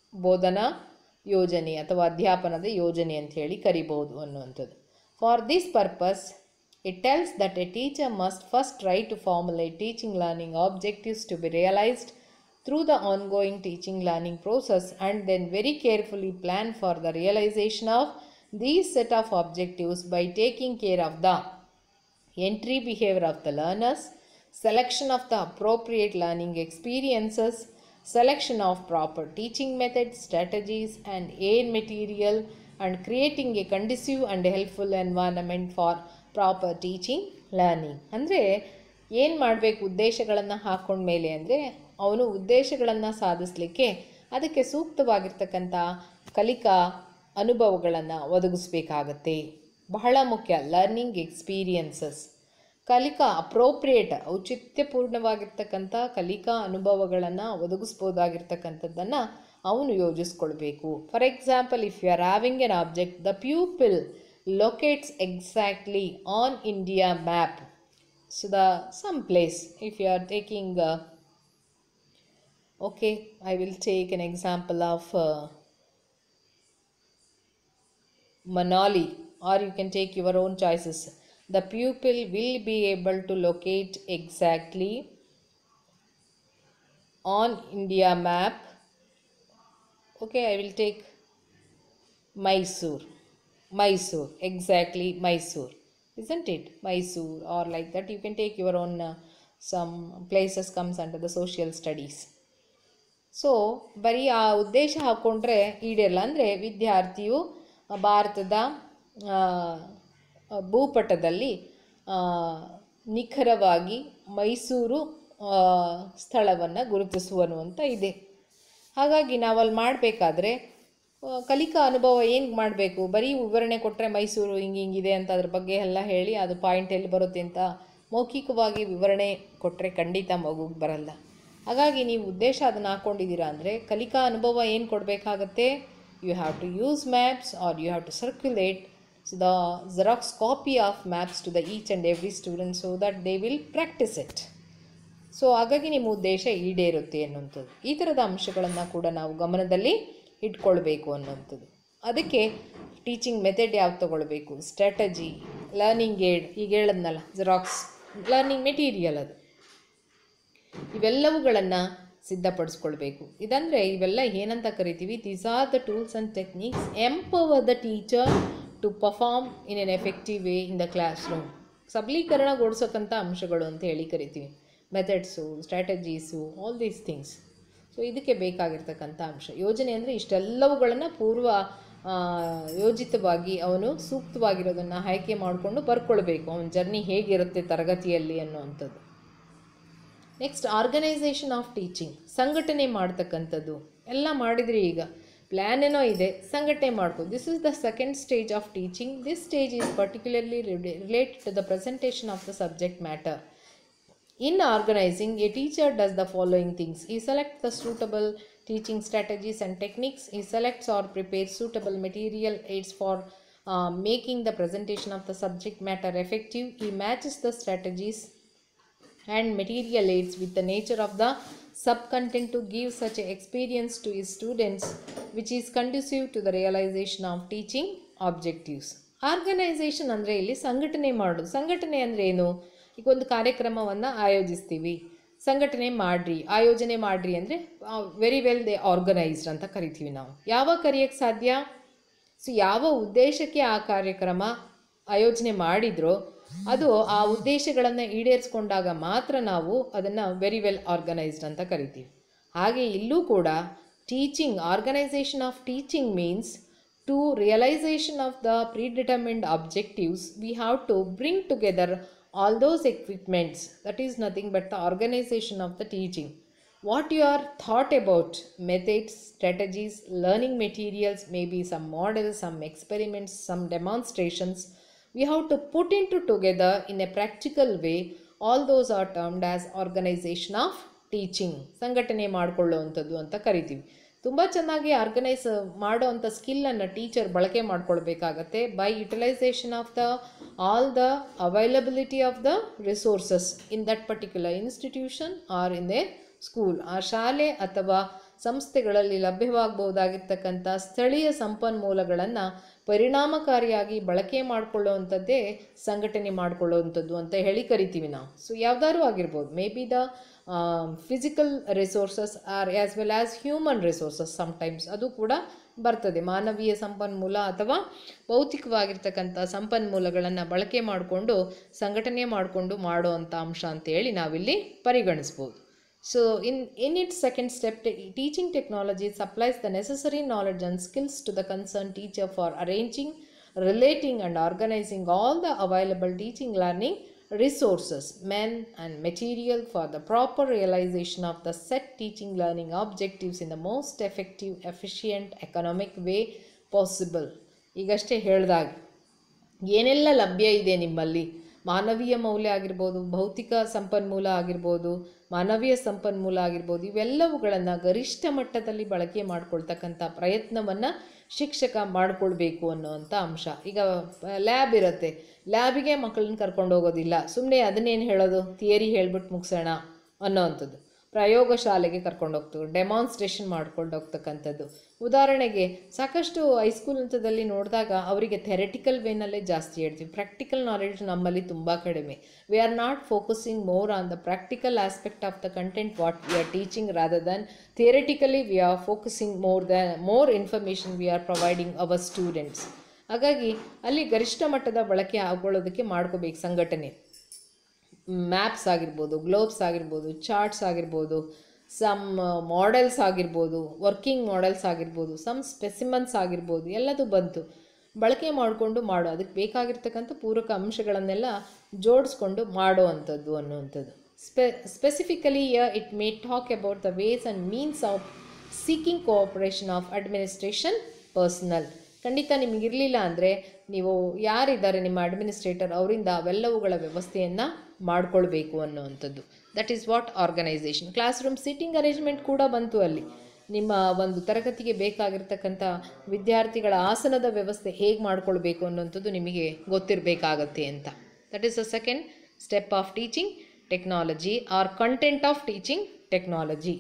S1: ಬೋಧನಾ ಯೋಜನೆ ಅಥವಾ ಅಧ್ಯಾಪನದ ಯೋಜನೆ ಅಂತ ಹೇಳಿ ಕರಿಬಹುದು ಅನ್ನುವಂಥದ್ದು for this purpose it tells that a teacher must first try to formulate teaching learning objectives to be realized through the ongoing teaching learning process and then very carefully plan for the realization of these set of objectives by taking care of the entry behavior of the learners, selection of the appropriate learning experiences, selection of proper teaching methods, strategies, and aid material, and creating a conducive and helpful environment for proper teaching learning. ಅಂದರೆ ಏನು ಮಾಡಬೇಕು ಉದ್ದೇಶಗಳನ್ನು ಹಾಕ್ಕೊಂಡ್ಮೇಲೆ ಅಂದರೆ ಅವನು ಉದ್ದೇಶಗಳನ್ನು ಸಾಧಿಸಲಿಕ್ಕೆ ಅದಕ್ಕೆ ಸೂಕ್ತವಾಗಿರ್ತಕ್ಕಂಥ ಕಲಿಕಾ ಅನುಭವಗಳನ್ನು ಒದಗಿಸ್ಬೇಕಾಗತ್ತೆ ಬಹಳ ಮುಖ್ಯ ಲರ್ನಿಂಗ್ ಎಕ್ಸ್ಪೀರಿಯನ್ಸಸ್ ಕಲಿಕಾ ಅಪ್ರೋಪ್ರಿಯೇಟ್ ಔಚಿತ್ಯಪೂರ್ಣವಾಗಿರ್ತಕ್ಕಂಥ ಕಲಿಕಾ ಅನುಭವಗಳನ್ನು ಒದಗಿಸ್ಬೋದಾಗಿರ್ತಕ್ಕಂಥದ್ದನ್ನು ಅವನು ಯೋಜಿಸ್ಕೊಳ್ಬೇಕು for example if you are having an object the pupil locates exactly on India map so the some place if you are taking okay i will take an example of uh, manali or you can take your own choices the pupil will be able to locate exactly on india map okay i will take mysore mysore exactly mysore isn't it mysore or like that you can take your own uh, some places comes under the social studies so ಬರೀ ಆ ಉದ್ದೇಶ ಹಾಕ್ಕೊಂಡ್ರೆ ಈಡೇರಲ್ಲ ಅಂದರೆ ವಿದ್ಯಾರ್ಥಿಯು ಭಾರತದ ಆ, ಭೂಪಟದಲ್ಲಿ ಆ, ನಿಖರವಾಗಿ ಮೈಸೂರು ಸ್ಥಳವನ್ನು ಗುರುತಿಸುವನು ಅಂತ ಇದೆ ಹಾಗಾಗಿ ನಾವಲ್ಲಿ ಮಾಡಬೇಕಾದ್ರೆ ಕಲಿಕಾ ಅನುಭವ ಏನು ಮಾಡಬೇಕು ಬರೀ ವಿವರಣೆ ಕೊಟ್ಟರೆ ಮೈಸೂರು ಹಿಂಗೆ ಹಿಂಗಿದೆ ಅಂತ ಅದ್ರ ಬಗ್ಗೆ ಎಲ್ಲ ಹೇಳಿ ಅದು ಪಾಯಿಂಟ್ ಎಲ್ಲಿ ಬರುತ್ತೆ ಅಂತ ಮೌಖಿಕವಾಗಿ ವಿವರಣೆ ಕೊಟ್ಟರೆ ಖಂಡಿತ ಮಗುಗೆ ಬರಲ್ಲ ಹಾಗಾಗಿ ನೀವು ಉದ್ದೇಶ ಅದನ್ನು ಹಾಕ್ಕೊಂಡಿದ್ದೀರಾ ಅಂದರೆ ಕಲಿಕಾ ಅನುಭವ ಏನು ಕೊಡಬೇಕಾಗತ್ತೆ you have to use maps or you have to circulate the Xerox copy of maps to the each and every student so that they will practise it so ಹಾಗಾಗಿ ನಿಮ್ಮ ಉದ್ದೇಶ ಈಡೇರುತ್ತೆ ಅನ್ನುವಂಥದ್ದು ಈ ಥರದ ಅಂಶಗಳನ್ನು ಕೂಡ ನಾವು ಗಮನದಲ್ಲಿ ಇಟ್ಕೊಳ್ಬೇಕು ಅನ್ನುವಂಥದ್ದು ಅದಕ್ಕೆ ಟೀಚಿಂಗ್ ಮೆಥಡ್ ಯಾವ್ದು ತಗೊಳ್ಬೇಕು ಸ್ಟ್ರಾಟಜಿ ಲರ್ನಿಂಗ್ ಏಡ್ ಈಗ ಹೇಳದ್ನಲ್ಲ ಜೆರಾಕ್ಸ್ ಲರ್ನಿಂಗ್ ಮೆಟೀರಿಯಲ್ ಅದು ಇವೆಲ್ಲವುಗಳನ್ನು ಸಿದ್ಧಪಡಿಸ್ಕೊಳ್ಬೇಕು ಇದಂದರೆ ಇವೆಲ್ಲ ಏನಂತ ಕರಿತೀವಿ these are the tools and techniques empower the teacher to perform in an effective way in the classroom ಸಬಲೀಕರಣಗೊಳಿಸೋಕ್ಕಂಥ ಅಂಶಗಳು ಅಂತ ಹೇಳಿ ಕರಿತೀವಿ methods strategies all these things so ಇದಕ್ಕೆ ಬೇಕಾಗಿರ್ತಕ್ಕಂಥ ಅಂಶ ಯೋಜನೆ ಅಂದರೆ ಇಷ್ಟೆಲ್ಲವುಗಳನ್ನು ಪೂರ್ವ ಆ, ಯೋಜಿತವಾಗಿ ಅವನು ಸೂಕ್ತವಾಗಿರೋದನ್ನು ಆಯ್ಕೆ ಮಾಡಿಕೊಂಡು ಬರ್ಕೊಳ್ಬೇಕು ಅವನ ಜರ್ನಿ ಹೇಗಿರುತ್ತೆ ತರಗತಿಯಲ್ಲಿ ಅನ್ನುವಂಥದ್ದು ನೆಕ್ಸ್ಟ್ ಆರ್ಗನೈಸೇಷನ್ ಆಫ್ ಟೀಚಿಂಗ್ ಸಂಘಟನೆ ಮಾಡ್ತಕ್ಕಂಥದ್ದು ಎಲ್ಲ ಮಾಡಿದ್ರಿ ಈಗ ಪ್ಲ್ಯಾನ್ ಏನೋ ಇದೆ ಸಂಘಟನೆ ಮಾಡ್ಕೊ this is the second stage of teaching this stage is particularly related to the presentation of the subject matter In organizing, a teacher does the following things. He selects the suitable teaching strategies and techniques. He selects or prepares suitable material aids for uh, making the presentation of the subject matter effective. He matches the strategies and material aids with the nature of the subcontent to give such a experience to his students which is conducive to the realization of teaching objectives. Organization ಅಂದರೆ ಇಲ್ಲಿ ಸಂಘಟನೆ ಮಾಡೋದು ಸಂಘಟನೆ ಅಂದರೆ ಏನು ಈಗ ಒಂದು ಕಾರ್ಯಕ್ರಮವನ್ನು ಆಯೋಜಿಸ್ತೀವಿ ಸಂಘಟನೆ ಮಾಡ್ರಿ ಆಯೋಜನೆ ಮಾಡ್ರಿ ಅಂದರೆ ವೆರಿ ವೆಲ್ ದೇ ಆರ್ಗನೈಸ್ಡ್ ಅಂತ ಕರಿತೀವಿ ನಾವು ಯಾವಾಗ ಕರೆಯೋಕ್ಕೆ ಸಾಧ್ಯ ಸೊ ಯಾವ ಉದ್ದೇಶಕ್ಕೆ ಆ ಕಾರ್ಯಕ್ರಮ ಆಯೋಜನೆ ಮಾಡಿದ್ರೋ ಅದು ಆ ಉದ್ದೇಶಗಳನ್ನು ಈಡೇರಿಸ್ಕೊಂಡಾಗ ಮಾತ್ರ ನಾವು ಅದನ್ನು ವೆರಿ ವೆಲ್ ಆರ್ಗನೈಸ್ಡ್ ಅಂತ ಕರಿತೀವಿ ಹಾಗೆ ಇಲ್ಲೂ ಕೂಡ teaching organization of teaching means to realization of the predetermined objectives we have to bring together all those equipments that is nothing but the organization of the teaching what you are thought about methods strategies learning materials maybe some models some experiments some demonstrations we have to put into together in a practical way all those are termed as organization of teaching ಸಂಘಟನೆ ಮಾಡಿಕೊಳ್ಳುವಂಥದ್ದು ಅಂತ ಕರಿತೀವಿ ತುಂಬ ಚೆನ್ನಾಗಿ organise ಮಾಡೋವಂಥ ಸ್ಕಿಲ್ಲನ್ನು teacher ಬಳಕೆ ಮಾಡ್ಕೊಳ್ಬೇಕಾಗತ್ತೆ by utilization of the all the availability of the resources in that particular institution or in a school ಆ ಶಾಲೆ ಅಥವಾ ಸಂಸ್ಥೆಗಳಲ್ಲಿ ಲಭ್ಯವಾಗಬಹುದಾಗಿರ್ತಕ್ಕಂಥ ಸ್ಥಳೀಯ ಸಂಪನ್ಮೂಲಗಳನ್ನು ಪರಿಣಾಮಕಾರಿಯಾಗಿ ಬಳಕೆ ಮಾಡಿಕೊಳ್ಳುವಂಥದ್ದೇ ಸಂಘಟನೆ ಮಾಡಿಕೊಳ್ಳುವಂಥದ್ದು ಅಂತ ಹೇಳಿ ಕರಿತೀವಿ ನಾವು ಸೊ ಯಾವ್ದಾದ್ರು ಆಗಿರ್ಬೋದು may be the physical resources or as well as human resources sometimes ಅದು ಕೂಡ ಬರ್ತದೆ ಮಾನವೀಯ ಸಂಪನ್ಮೂಲ ಅಥವಾ ಭೌತಿಕವಾಗಿರ್ತಕ್ಕಂಥ ಸಂಪನ್ಮೂಲಗಳನ್ನು ಬಳಕೆ ಮಾಡಿಕೊಂಡು ಸಂಘಟನೆ ಮಾಡಿಕೊಂಡು ಮಾಡುವಂಥ ಅಂಶ ಅಂತೇಳಿ ನಾವಿಲ್ಲಿ ಪರಿಗಣಿಸ್ಬೋದು so in in it second step teaching technology supplies the necessary knowledge and skills to the concern teacher for arranging relating and organizing all the available teaching learning resources, men, and material for the proper realization of the set teaching learning objectives in the most effective, efficient, economic way possible. ಈಗಷ್ಟೇ ಹೇಳ್ದಾಗ ಏನೆಲ್ಲ ಲಭ್ಯ ಇದೆ ನಿಮ್ಮಲ್ಲಿ ಮಾನವೀಯ ಮೌಲ್ಯ ಆಗಿರ್ಬೋದು ಭೌತಿಕ ಸಂಪನ್ಮೂಲ ಆಗಿರ್ಬೋದು ಮಾನವೀಯ ಸಂಪನ್ಮೂಲ ಆಗಿರ್ಬೋದು ಇವೆಲ್ಲವುಗಳನ್ನು ಗರಿಷ್ಠ ಮಟ್ಟದಲ್ಲಿ ಬಳಕೆ ಮಾಡ್ಕೊಳ್ತಕ್ಕಂಥ ಪ್ರಯತ್ನವನ್ನು ಶಿಕ್ಷಕ ಮಾಡಿಕೊಳ್ಬೇಕು ಅನ್ನೋವಂಥ ಅಂಶ ಈಗ ಲ್ಯಾಬ್ ಇರುತ್ತೆ ಲ್ಯಾಬಿಗೆ ಮಕ್ಕಳನ್ನ ಕರ್ಕೊಂಡು ಹೋಗೋದಿಲ್ಲ ಸುಮ್ಮನೆ ಅದನ್ನೇನು ಹೇಳೋದು ಥಿಯರಿ ಹೇಳ್ಬಿಟ್ಟು ಮುಗಿಸೋಣ ಅನ್ನೋವಂಥದ್ದು ಪ್ರಯೋಗ ಶಾಲೆಗೆ ಕರ್ಕೊಂಡು ಹೋಗ್ತೀವಿ ಡೆಮಾನ್ಸ್ಟ್ರೇಷನ್ ಮಾಡ್ಕೊಂಡು ಹೋಗ್ತಕ್ಕಂಥದ್ದು ಉದಾಹರಣೆಗೆ ಸಾಕಷ್ಟು ಹೈಸ್ಕೂಲ್ ಹಂತದಲ್ಲಿ ನೋಡಿದಾಗ ಅವರಿಗೆ ಥೆರೆಟಿಕಲ್ ವೇನಲ್ಲೇ ಜಾಸ್ತಿ ಹೇಳ್ತೀವಿ ಪ್ರಾಕ್ಟಿಕಲ್ ನಾಲೆಡ್ಜ್ ನಮ್ಮಲ್ಲಿ ತುಂಬ ಕಡಿಮೆ we are not focusing more on the practical aspect of the content what we are teaching rather than theoretically we are focusing more the more information we are providing our students ಹಾಗಾಗಿ ಅಲ್ಲಿ ಗರಿಷ್ಠ ಮಟ್ಟದ ಬಳಕೆ ಆಗೊಳ್ಳೋದಕ್ಕೆ ಮಾಡ್ಕೋಬೇಕು ಸಂಘಟನೆ maps ಆಗಿರ್ಬೋದು globes ಆಗಿರ್ಬೋದು charts ಆಗಿರ್ಬೋದು ಸಮ್ ಮಾಡೆಲ್ಸ್ ಆಗಿರ್ಬೋದು ವರ್ಕಿಂಗ್ ಮಾಡೆಲ್ಸ್ ಆಗಿರ್ಬೋದು ಸಮ್ ಸ್ಪೆಸಿಮನ್ಸ್ ಆಗಿರ್ಬೋದು ಎಲ್ಲದು ಬಂತು ಬಳಕೆ ಮಾಡಿಕೊಂಡು ಮಾಡೋ ಅದಕ್ಕೆ ಬೇಕಾಗಿರ್ತಕ್ಕಂಥ ಪೂರಕ ಅಂಶಗಳನ್ನೆಲ್ಲ ಜೋಡಿಸ್ಕೊಂಡು ಮಾಡೋ ಅಂಥದ್ದು ಅನ್ನುವಂಥದ್ದು spe specifically it may talk about the ways and means of seeking cooperation of administration personnel ಖಂಡಿತ ನಿಮಗಿರಲಿಲ್ಲ ಅಂದರೆ ನೀವು ಯಾರಿದ್ದಾರೆ ನಿಮ್ಮ ಅಡ್ಮಿನಿಸ್ಟ್ರೇಟರ್ ಅವರಿಂದ ಅವೆಲ್ಲವುಗಳ ವ್ಯವಸ್ಥೆಯನ್ನು ಮಾಡ್ಕೊಳ್ಬೇಕು ಅನ್ನುವಂಥದ್ದು that is what organization classroom sitting arrangement ಕೂಡ ಬಂತು ಅಲ್ಲಿ ನಿಮ್ಮ ಒಂದು ತರಗತಿಗೆ ಬೇಕಾಗಿರ್ತಕ್ಕಂಥ ವಿದ್ಯಾರ್ಥಿಗಳ ಆಸನದ ವ್ಯವಸ್ಥೆ ಹೇಗೆ ಮಾಡ್ಕೊಳ್ಬೇಕು ಅನ್ನುವಂಥದ್ದು ನಿಮಗೆ ಗೊತ್ತಿರಬೇಕಾಗತ್ತೆ ಅಂತ that is a second step of teaching technology or content of teaching technology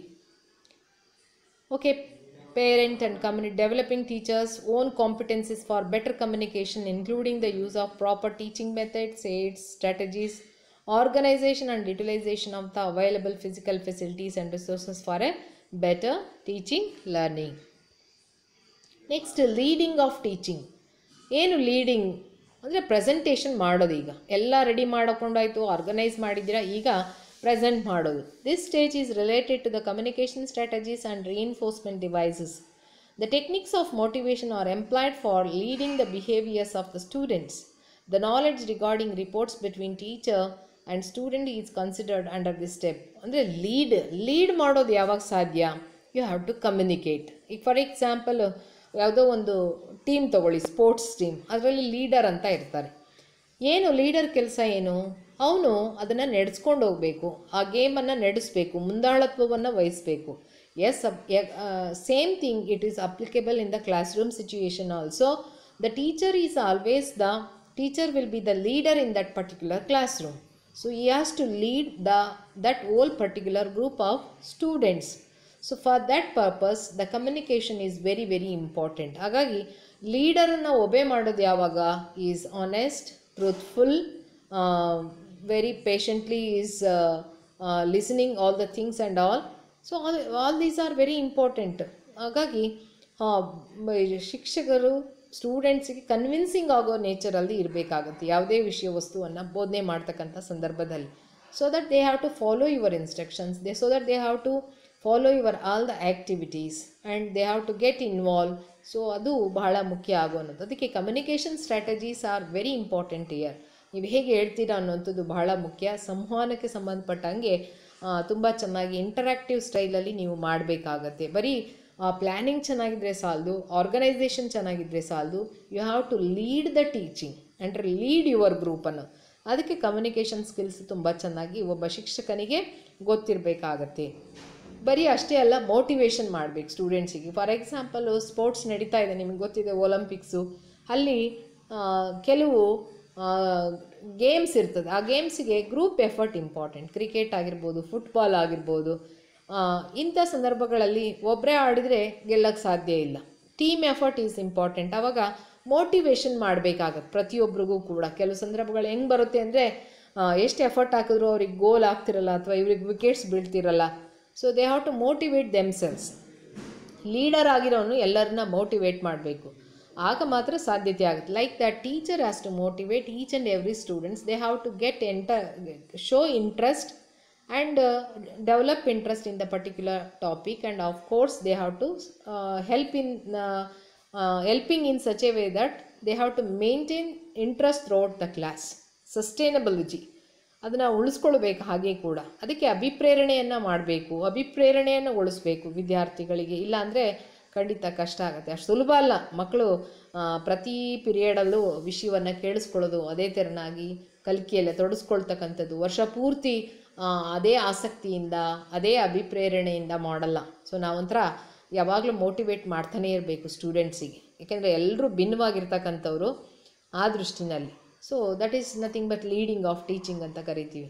S1: okay parent and community developing teachers own competencies for better communication including the use of proper teaching methods aids strategies organization and utilization of the available physical facilities and resources for a better teaching learning next leading of teaching ಏನು leading ಅಂದರೆ presentation ಮಾಡೋದು ಈಗ ಎಲ್ಲ ready ಮಾಡಿಕೊಂಡಾಯ್ತು organise ಮಾಡಿದ್ದೀರಾ ಈಗ present ಮಾಡೋದು this stage is related to the communication strategies and reinforcement devices the techniques of motivation are employed for leading the behaviours of the students the knowledge regarding reports between teacher and student is considered under this step ಅಂದರೆ lead lead ಮಾಡೋದು ಯಾವಾಗ ಸಾಧ್ಯ you have to communicate ಈಗ for example ಯಾವುದೋ ಒಂದು team ತಗೊಳ್ಳಿ sports team ಅದರಲ್ಲಿ leader ಅಂತ ಇರ್ತಾರೆ ಏನು ಲೀಡರ್ ಕೆಲಸ ಏನು ಅವನು ಅದನ್ನು ನಡೆಸ್ಕೊಂಡು ಹೋಗಬೇಕು ಆ ಗೇಮನ್ನು ನಡೆಸಬೇಕು ಮುಂದಾಳತ್ವವನ್ನು ವಹಿಸಬೇಕು as same thing it is applicable in the classroom situation also the teacher is always the teacher will be the leader in that particular classroom so he has to lead the that whole particular group of students so for that purpose the communication is very very important ಹಾಗಾಗಿ ಲೀಡರನ್ನು obey ಮಾಡೋದು ಯಾವಾಗ is honest truthful very patiently is listening all the things and all so all all these are very important ಹಾಗಾಗಿ ಶಿಕ್ಷಕರು ಸ್ಟೂಡೆಂಟ್ಸಿಗೆ convincing ಆಗೋ ನೇಚರಲ್ಲಿ ಇರಬೇಕಾಗತ್ತೆ ಯಾವುದೇ ವಿಷಯ ವಸ್ತುವನ್ನು ಬೋಧನೆ ಮಾಡ್ತಕ್ಕಂಥ ಸಂದರ್ಭದಲ್ಲಿ so that they have to follow your instructions they so that they have to follow your all the activities and they have to get involve so ಅದು ಬಹಳ ಮುಖ್ಯ ಆಗುವಂಥದ್ದು ಅದಕ್ಕೆ communication strategies are very important ಇಯರ್ ನೀವು ಹೇಗೆ ಹೇಳ್ತೀರಾ ಅನ್ನೋಂಥದ್ದು ಬಹಳ ಮುಖ್ಯ ಸಂವಹನಕ್ಕೆ ಸಂಬಂಧಪಟ್ಟಂಗೆ ತುಂಬ ಚೆನ್ನಾಗಿ ಇಂಟರಾಕ್ಟಿವ್ ಸ್ಟೈಲಲ್ಲಿ ನೀವು ಮಾಡಬೇಕಾಗತ್ತೆ ಬರೀ ಪ್ಲ್ಯಾನಿಂಗ್ ಚೆನ್ನಾಗಿದ್ದರೆ ಸಾಲದು ಆರ್ಗನೈಸೇಷನ್ ಚೆನ್ನಾಗಿದ್ದರೆ ಸಾಲದು you have to lead the teaching and lead your ಗ್ರೂಪನ್ನು ಅದಕ್ಕೆ ಕಮ್ಯುನಿಕೇಷನ್ ಸ್ಕಿಲ್ಸ್ ತುಂಬ ಚೆನ್ನಾಗಿ ಒಬ್ಬ ಶಿಕ್ಷಕನಿಗೆ ಗೊತ್ತಿರಬೇಕಾಗತ್ತೆ ಬರೀ ಅಷ್ಟೇ ಅಲ್ಲ ಮೋಟಿವೇಶನ್ ಮಾಡಬೇಕು ಸ್ಟೂಡೆಂಟ್ಸಿಗೆ ಫಾರ್ ಎಕ್ಸಾಂಪಲು ಸ್ಪೋರ್ಟ್ಸ್ ನಡೀತಾ ಇದೆ ನಿಮಗೆ ಗೊತ್ತಿದೆ ಒಲಂಪಿಕ್ಸು ಅಲ್ಲಿ ಕೆಲವು ಗೇಮ್ಸ್ ಇರ್ತದೆ ಆ ಗೇಮ್ಸಿಗೆ ಗ್ರೂಪ್ ಎಫರ್ಟ್ ಇಂಪಾರ್ಟೆಂಟ್ ಕ್ರಿಕೆಟ್ ಆಗಿರ್ಬೋದು ಫುಟ್ಬಾಲ್ ಆಗಿರ್ಬೋದು ಇಂಥ ಸಂದರ್ಭಗಳಲ್ಲಿ ಒಬ್ಬರೇ ಆಡಿದರೆ ಗೆಲ್ಲಕ್ಕೆ ಸಾಧ್ಯ ಇಲ್ಲ ಟೀಮ್ ಎಫರ್ಟ್ ಈಸ್ ಇಂಪಾರ್ಟೆಂಟ್ ಆವಾಗ ಮೋಟಿವೇಶನ್ ಮಾಡಬೇಕಾಗತ್ತೆ ಪ್ರತಿಯೊಬ್ಬರಿಗೂ ಕೂಡ ಕೆಲವು ಸಂದರ್ಭಗಳು ಹೆಂಗೆ ಬರುತ್ತೆ ಅಂದರೆ ಎಷ್ಟು ಎಫರ್ಟ್ ಹಾಕಿದ್ರು ಅವ್ರಿಗೆ ಗೋಲ್ ಆಗ್ತಿರಲ್ಲ ಅಥವಾ ಇವ್ರಿಗೆ ವಿಕೆಟ್ಸ್ ಬೀಳ್ತಿರಲ್ಲ so they have to motivate themselves leader ಆಗಿರೋನು ಎಲ್ಲರನ್ನ ಮೋಟಿವೇಟ್ ಮಾಡಬೇಕು ಆಗ ಮಾತ್ರ ಸಾಧ್ಯತೆ ಆಗುತ್ತೆ like that teacher has to motivate each and every students they have to get into show interest and uh, develop interest in the particular topic and of course they have to uh, help in uh, uh, helping in such a way that they have to maintain interest throughout the class sustainability ಅದನ್ನು ಉಳಿಸ್ಕೊಳ್ಬೇಕು ಹಾಗೆ ಕೂಡ ಅದಕ್ಕೆ ಅಭಿಪ್ರೇರಣೆಯನ್ನು ಮಾಡಬೇಕು ಅಭಿಪ್ರೇರಣೆಯನ್ನು ಉಳಿಸ್ಬೇಕು ವಿದ್ಯಾರ್ಥಿಗಳಿಗೆ ಇಲ್ಲಾಂದರೆ ಖಂಡಿತ ಕಷ್ಟ ಆಗುತ್ತೆ ಅಷ್ಟು ಸುಲಭ ಅಲ್ಲ ಮಕ್ಕಳು ಆ, ಪ್ರತಿ ಪಿರಿಯಡಲ್ಲೂ ವಿಷಯವನ್ನು ಕೇಳಿಸ್ಕೊಳ್ಳೋದು ಅದೇ ತೆರನಾಗಿ ಕಲಿಕೆಯಲ್ಲೇ ತೊಡಸ್ಕೊಳ್ತಕ್ಕಂಥದ್ದು ವರ್ಷ ಪೂರ್ತಿ ಆ, ಅದೇ ಆಸಕ್ತಿಯಿಂದ ಅದೇ ಅಭಿಪ್ರೇರಣೆಯಿಂದ ಮಾಡಲ್ಲ ಸೊ ನಾವೊಂಥರ ಯಾವಾಗಲೂ ಮೋಟಿವೇಟ್ ಮಾಡ್ತಾನೇ ಇರಬೇಕು ಸ್ಟೂಡೆಂಟ್ಸಿಗೆ ಯಾಕೆಂದರೆ ಎಲ್ಲರೂ ಭಿನ್ನವಾಗಿರ್ತಕ್ಕಂಥವ್ರು ಆ ದೃಷ್ಟಿನಲ್ಲಿ so that is nothing but leading of teaching ಅಂತ ಕರಿತೀವಿ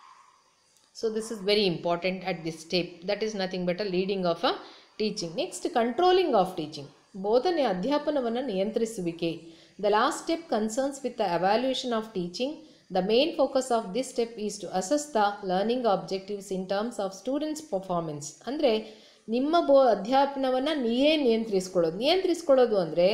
S1: so this is very important at this step that is nothing but a leading of a teaching next controlling of teaching ಬೋಧನೆ ಅಧ್ಯಾಪನವನ್ನು ನಿಯಂತ್ರಿಸುವಿಕೆ the last step concerns with the evaluation of teaching the main focus of this step is to assess the learning objectives in terms of students performance ಅಂದರೆ ನಿಮ್ಮ ಬೋ ಅಧ್ಯಾಪನವನ್ನು ನೀವೇ ನಿಯಂತ್ರಿಸ್ಕೊಳ್ಳೋದು ನಿಯಂತ್ರಿಸ್ಕೊಳ್ಳೋದು ಅಂದರೆ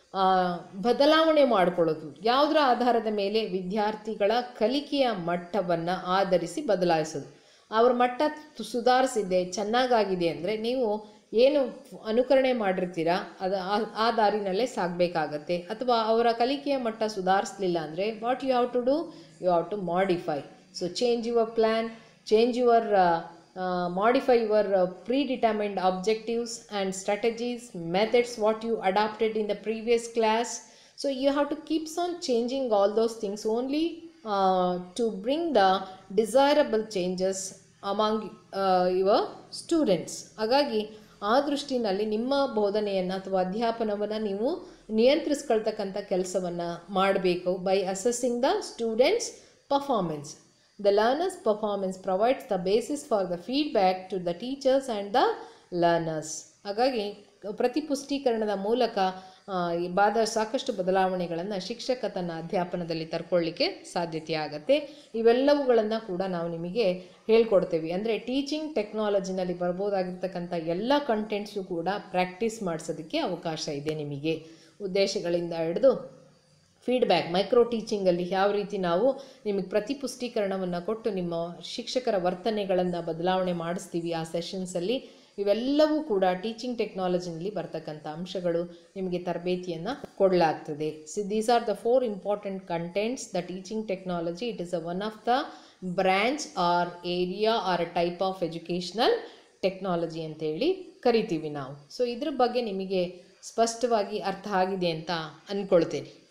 S1: ಬದಲಾವಣೆ ಮಾಡಿಕೊಳ್ಳೋದು ಯಾವುದರ ಆಧಾರದ ಮೇಲೆ ವಿದ್ಯಾರ್ಥಿಗಳ ಕಲಿಕೆಯ ಮಟ್ಟವನ್ನು ಆಧರಿಸಿ ಬದಲಾಯಿಸೋದು ಅವ್ರ ಮಟ್ಟ ತು- ಸುಧಾರಿಸಿದೆ ಚೆನ್ನಾಗಾಗಿದೆ ಅಂದರೆ ನೀವು ಏನು ಅನುಕರಣೆ ಮಾಡಿರ್ತೀರಾ ಅದು ಆ- ಆ ದಾರಿನಲ್ಲೇ ಸಾಗಬೇಕಾಗತ್ತೆ ಅಥವಾ ಅವರ ಕಲಿಕೆಯ ಮಟ್ಟ ಸುಧಾರಿಸಲಿಲ್ಲ ಅಂದರೆ what you have to do you have to modify so change your plan change your modify your uh, predetermined objectives and strategies methods what you adopted in the previous class so you have to keeps on changing all those things only uh, to bring the desirable changes among uh, your students ಹಾಗಾಗಿ ಆ ದೃಷ್ಟಿನಲ್ಲಿ ನಿಮ್ಮ ಬೋಧನೆಯನ್ನು ಅಥವಾ ಅಧ್ಯಾಪನವನ್ನು ನೀವು ನಿಯಂತ್ರಿಸ್ಕೊಳ್ತಕ್ಕಂಥ ಕೆಲಸವನ್ನು ಮಾಡಬೇಕು by assessing the students performance The learner's performance provides the basis for the feedback to the teachers and the learners. ಹಾಗಾಗಿ ಪ್ರತಿ ಪುಷ್ಟೀಕರಣದ ಮೂಲಕ ಆ, ಈ ಬಾದ ಸಾಕಷ್ಟು ಬದಲಾವಣೆಗಳನ್ನು ಶಿಕ್ಷಕ ತನ್ನ ಅಧ್ಯಾಪನದಲ್ಲಿ ತರ್ಕೊಳ್ಳಿಕ್ಕೆ ಸಾಧ್ಯತೆ ಆಗುತ್ತೆ ಇವೆಲ್ಲವುಗಳನ್ನು ಕೂಡ ನಾವು ನಿಮಗೆ ಹೇಳ್ಕೊಡ್ತೇವೆ ಅಂದರೆ ಟೀಚಿಂಗ್ ಟೆಕ್ನಾಲಜಿನಲ್ಲಿ ಬರ್ಬೋದಾಗಿರ್ತಕ್ಕಂಥ ಎಲ್ಲ ಕಂಟೆಂಟ್ಸು ಕೂಡ ಪ್ರಾಕ್ಟೀಸ್ ಮಾಡಿಸೋದಕ್ಕೆ ಅವಕಾಶ ಇದೆ ನಿಮಗೆ ಉದ್ದೇಶಗಳಿಂದ ಹಿಡಿದು ಫೀಡ್ಬ್ಯಾಕ್ ಮೈಕ್ರೋ ಟೀಚಿಂಗಲ್ಲಿ ಯಾವ ರೀತಿ ನಾವು ನಿಮಗೆ ಪ್ರತಿ ಪುಷ್ಟೀಕರಣವನ್ನು ಕೊಟ್ಟು ನಿಮ್ಮ ಶಿಕ್ಷಕರ ವರ್ತನೆಗಳನ್ನು ಬದಲಾವಣೆ ಮಾಡಿಸ್ತೀವಿ ಆ ಸೆಷನ್ಸಲ್ಲಿ ಇವೆಲ್ಲವೂ ಕೂಡ ಟೀಚಿಂಗ್ ಟೆಕ್ನಾಲಜಿನಲ್ಲಿ ಬರ್ತಕ್ಕಂಥ ಅಂಶಗಳು ನಿಮಗೆ ತರಬೇತಿಯನ್ನು ಕೊಡಲಾಗ್ತದೆ see these are the four important contents the teaching technology it is a one of the branch or area or type of educational technology ಅಂತೇಳಿ ಕರಿತೀವಿ ನಾವು ಸೊ ಇದ್ರ ಬಗ್ಗೆ ನಿಮಗೆ ಸ್ಪಷ್ಟವಾಗಿ ಅರ್ಥ ಆಗಿದೆ ಅಂತ ಅಂದ್ಕೊಳ್ತೇನೆ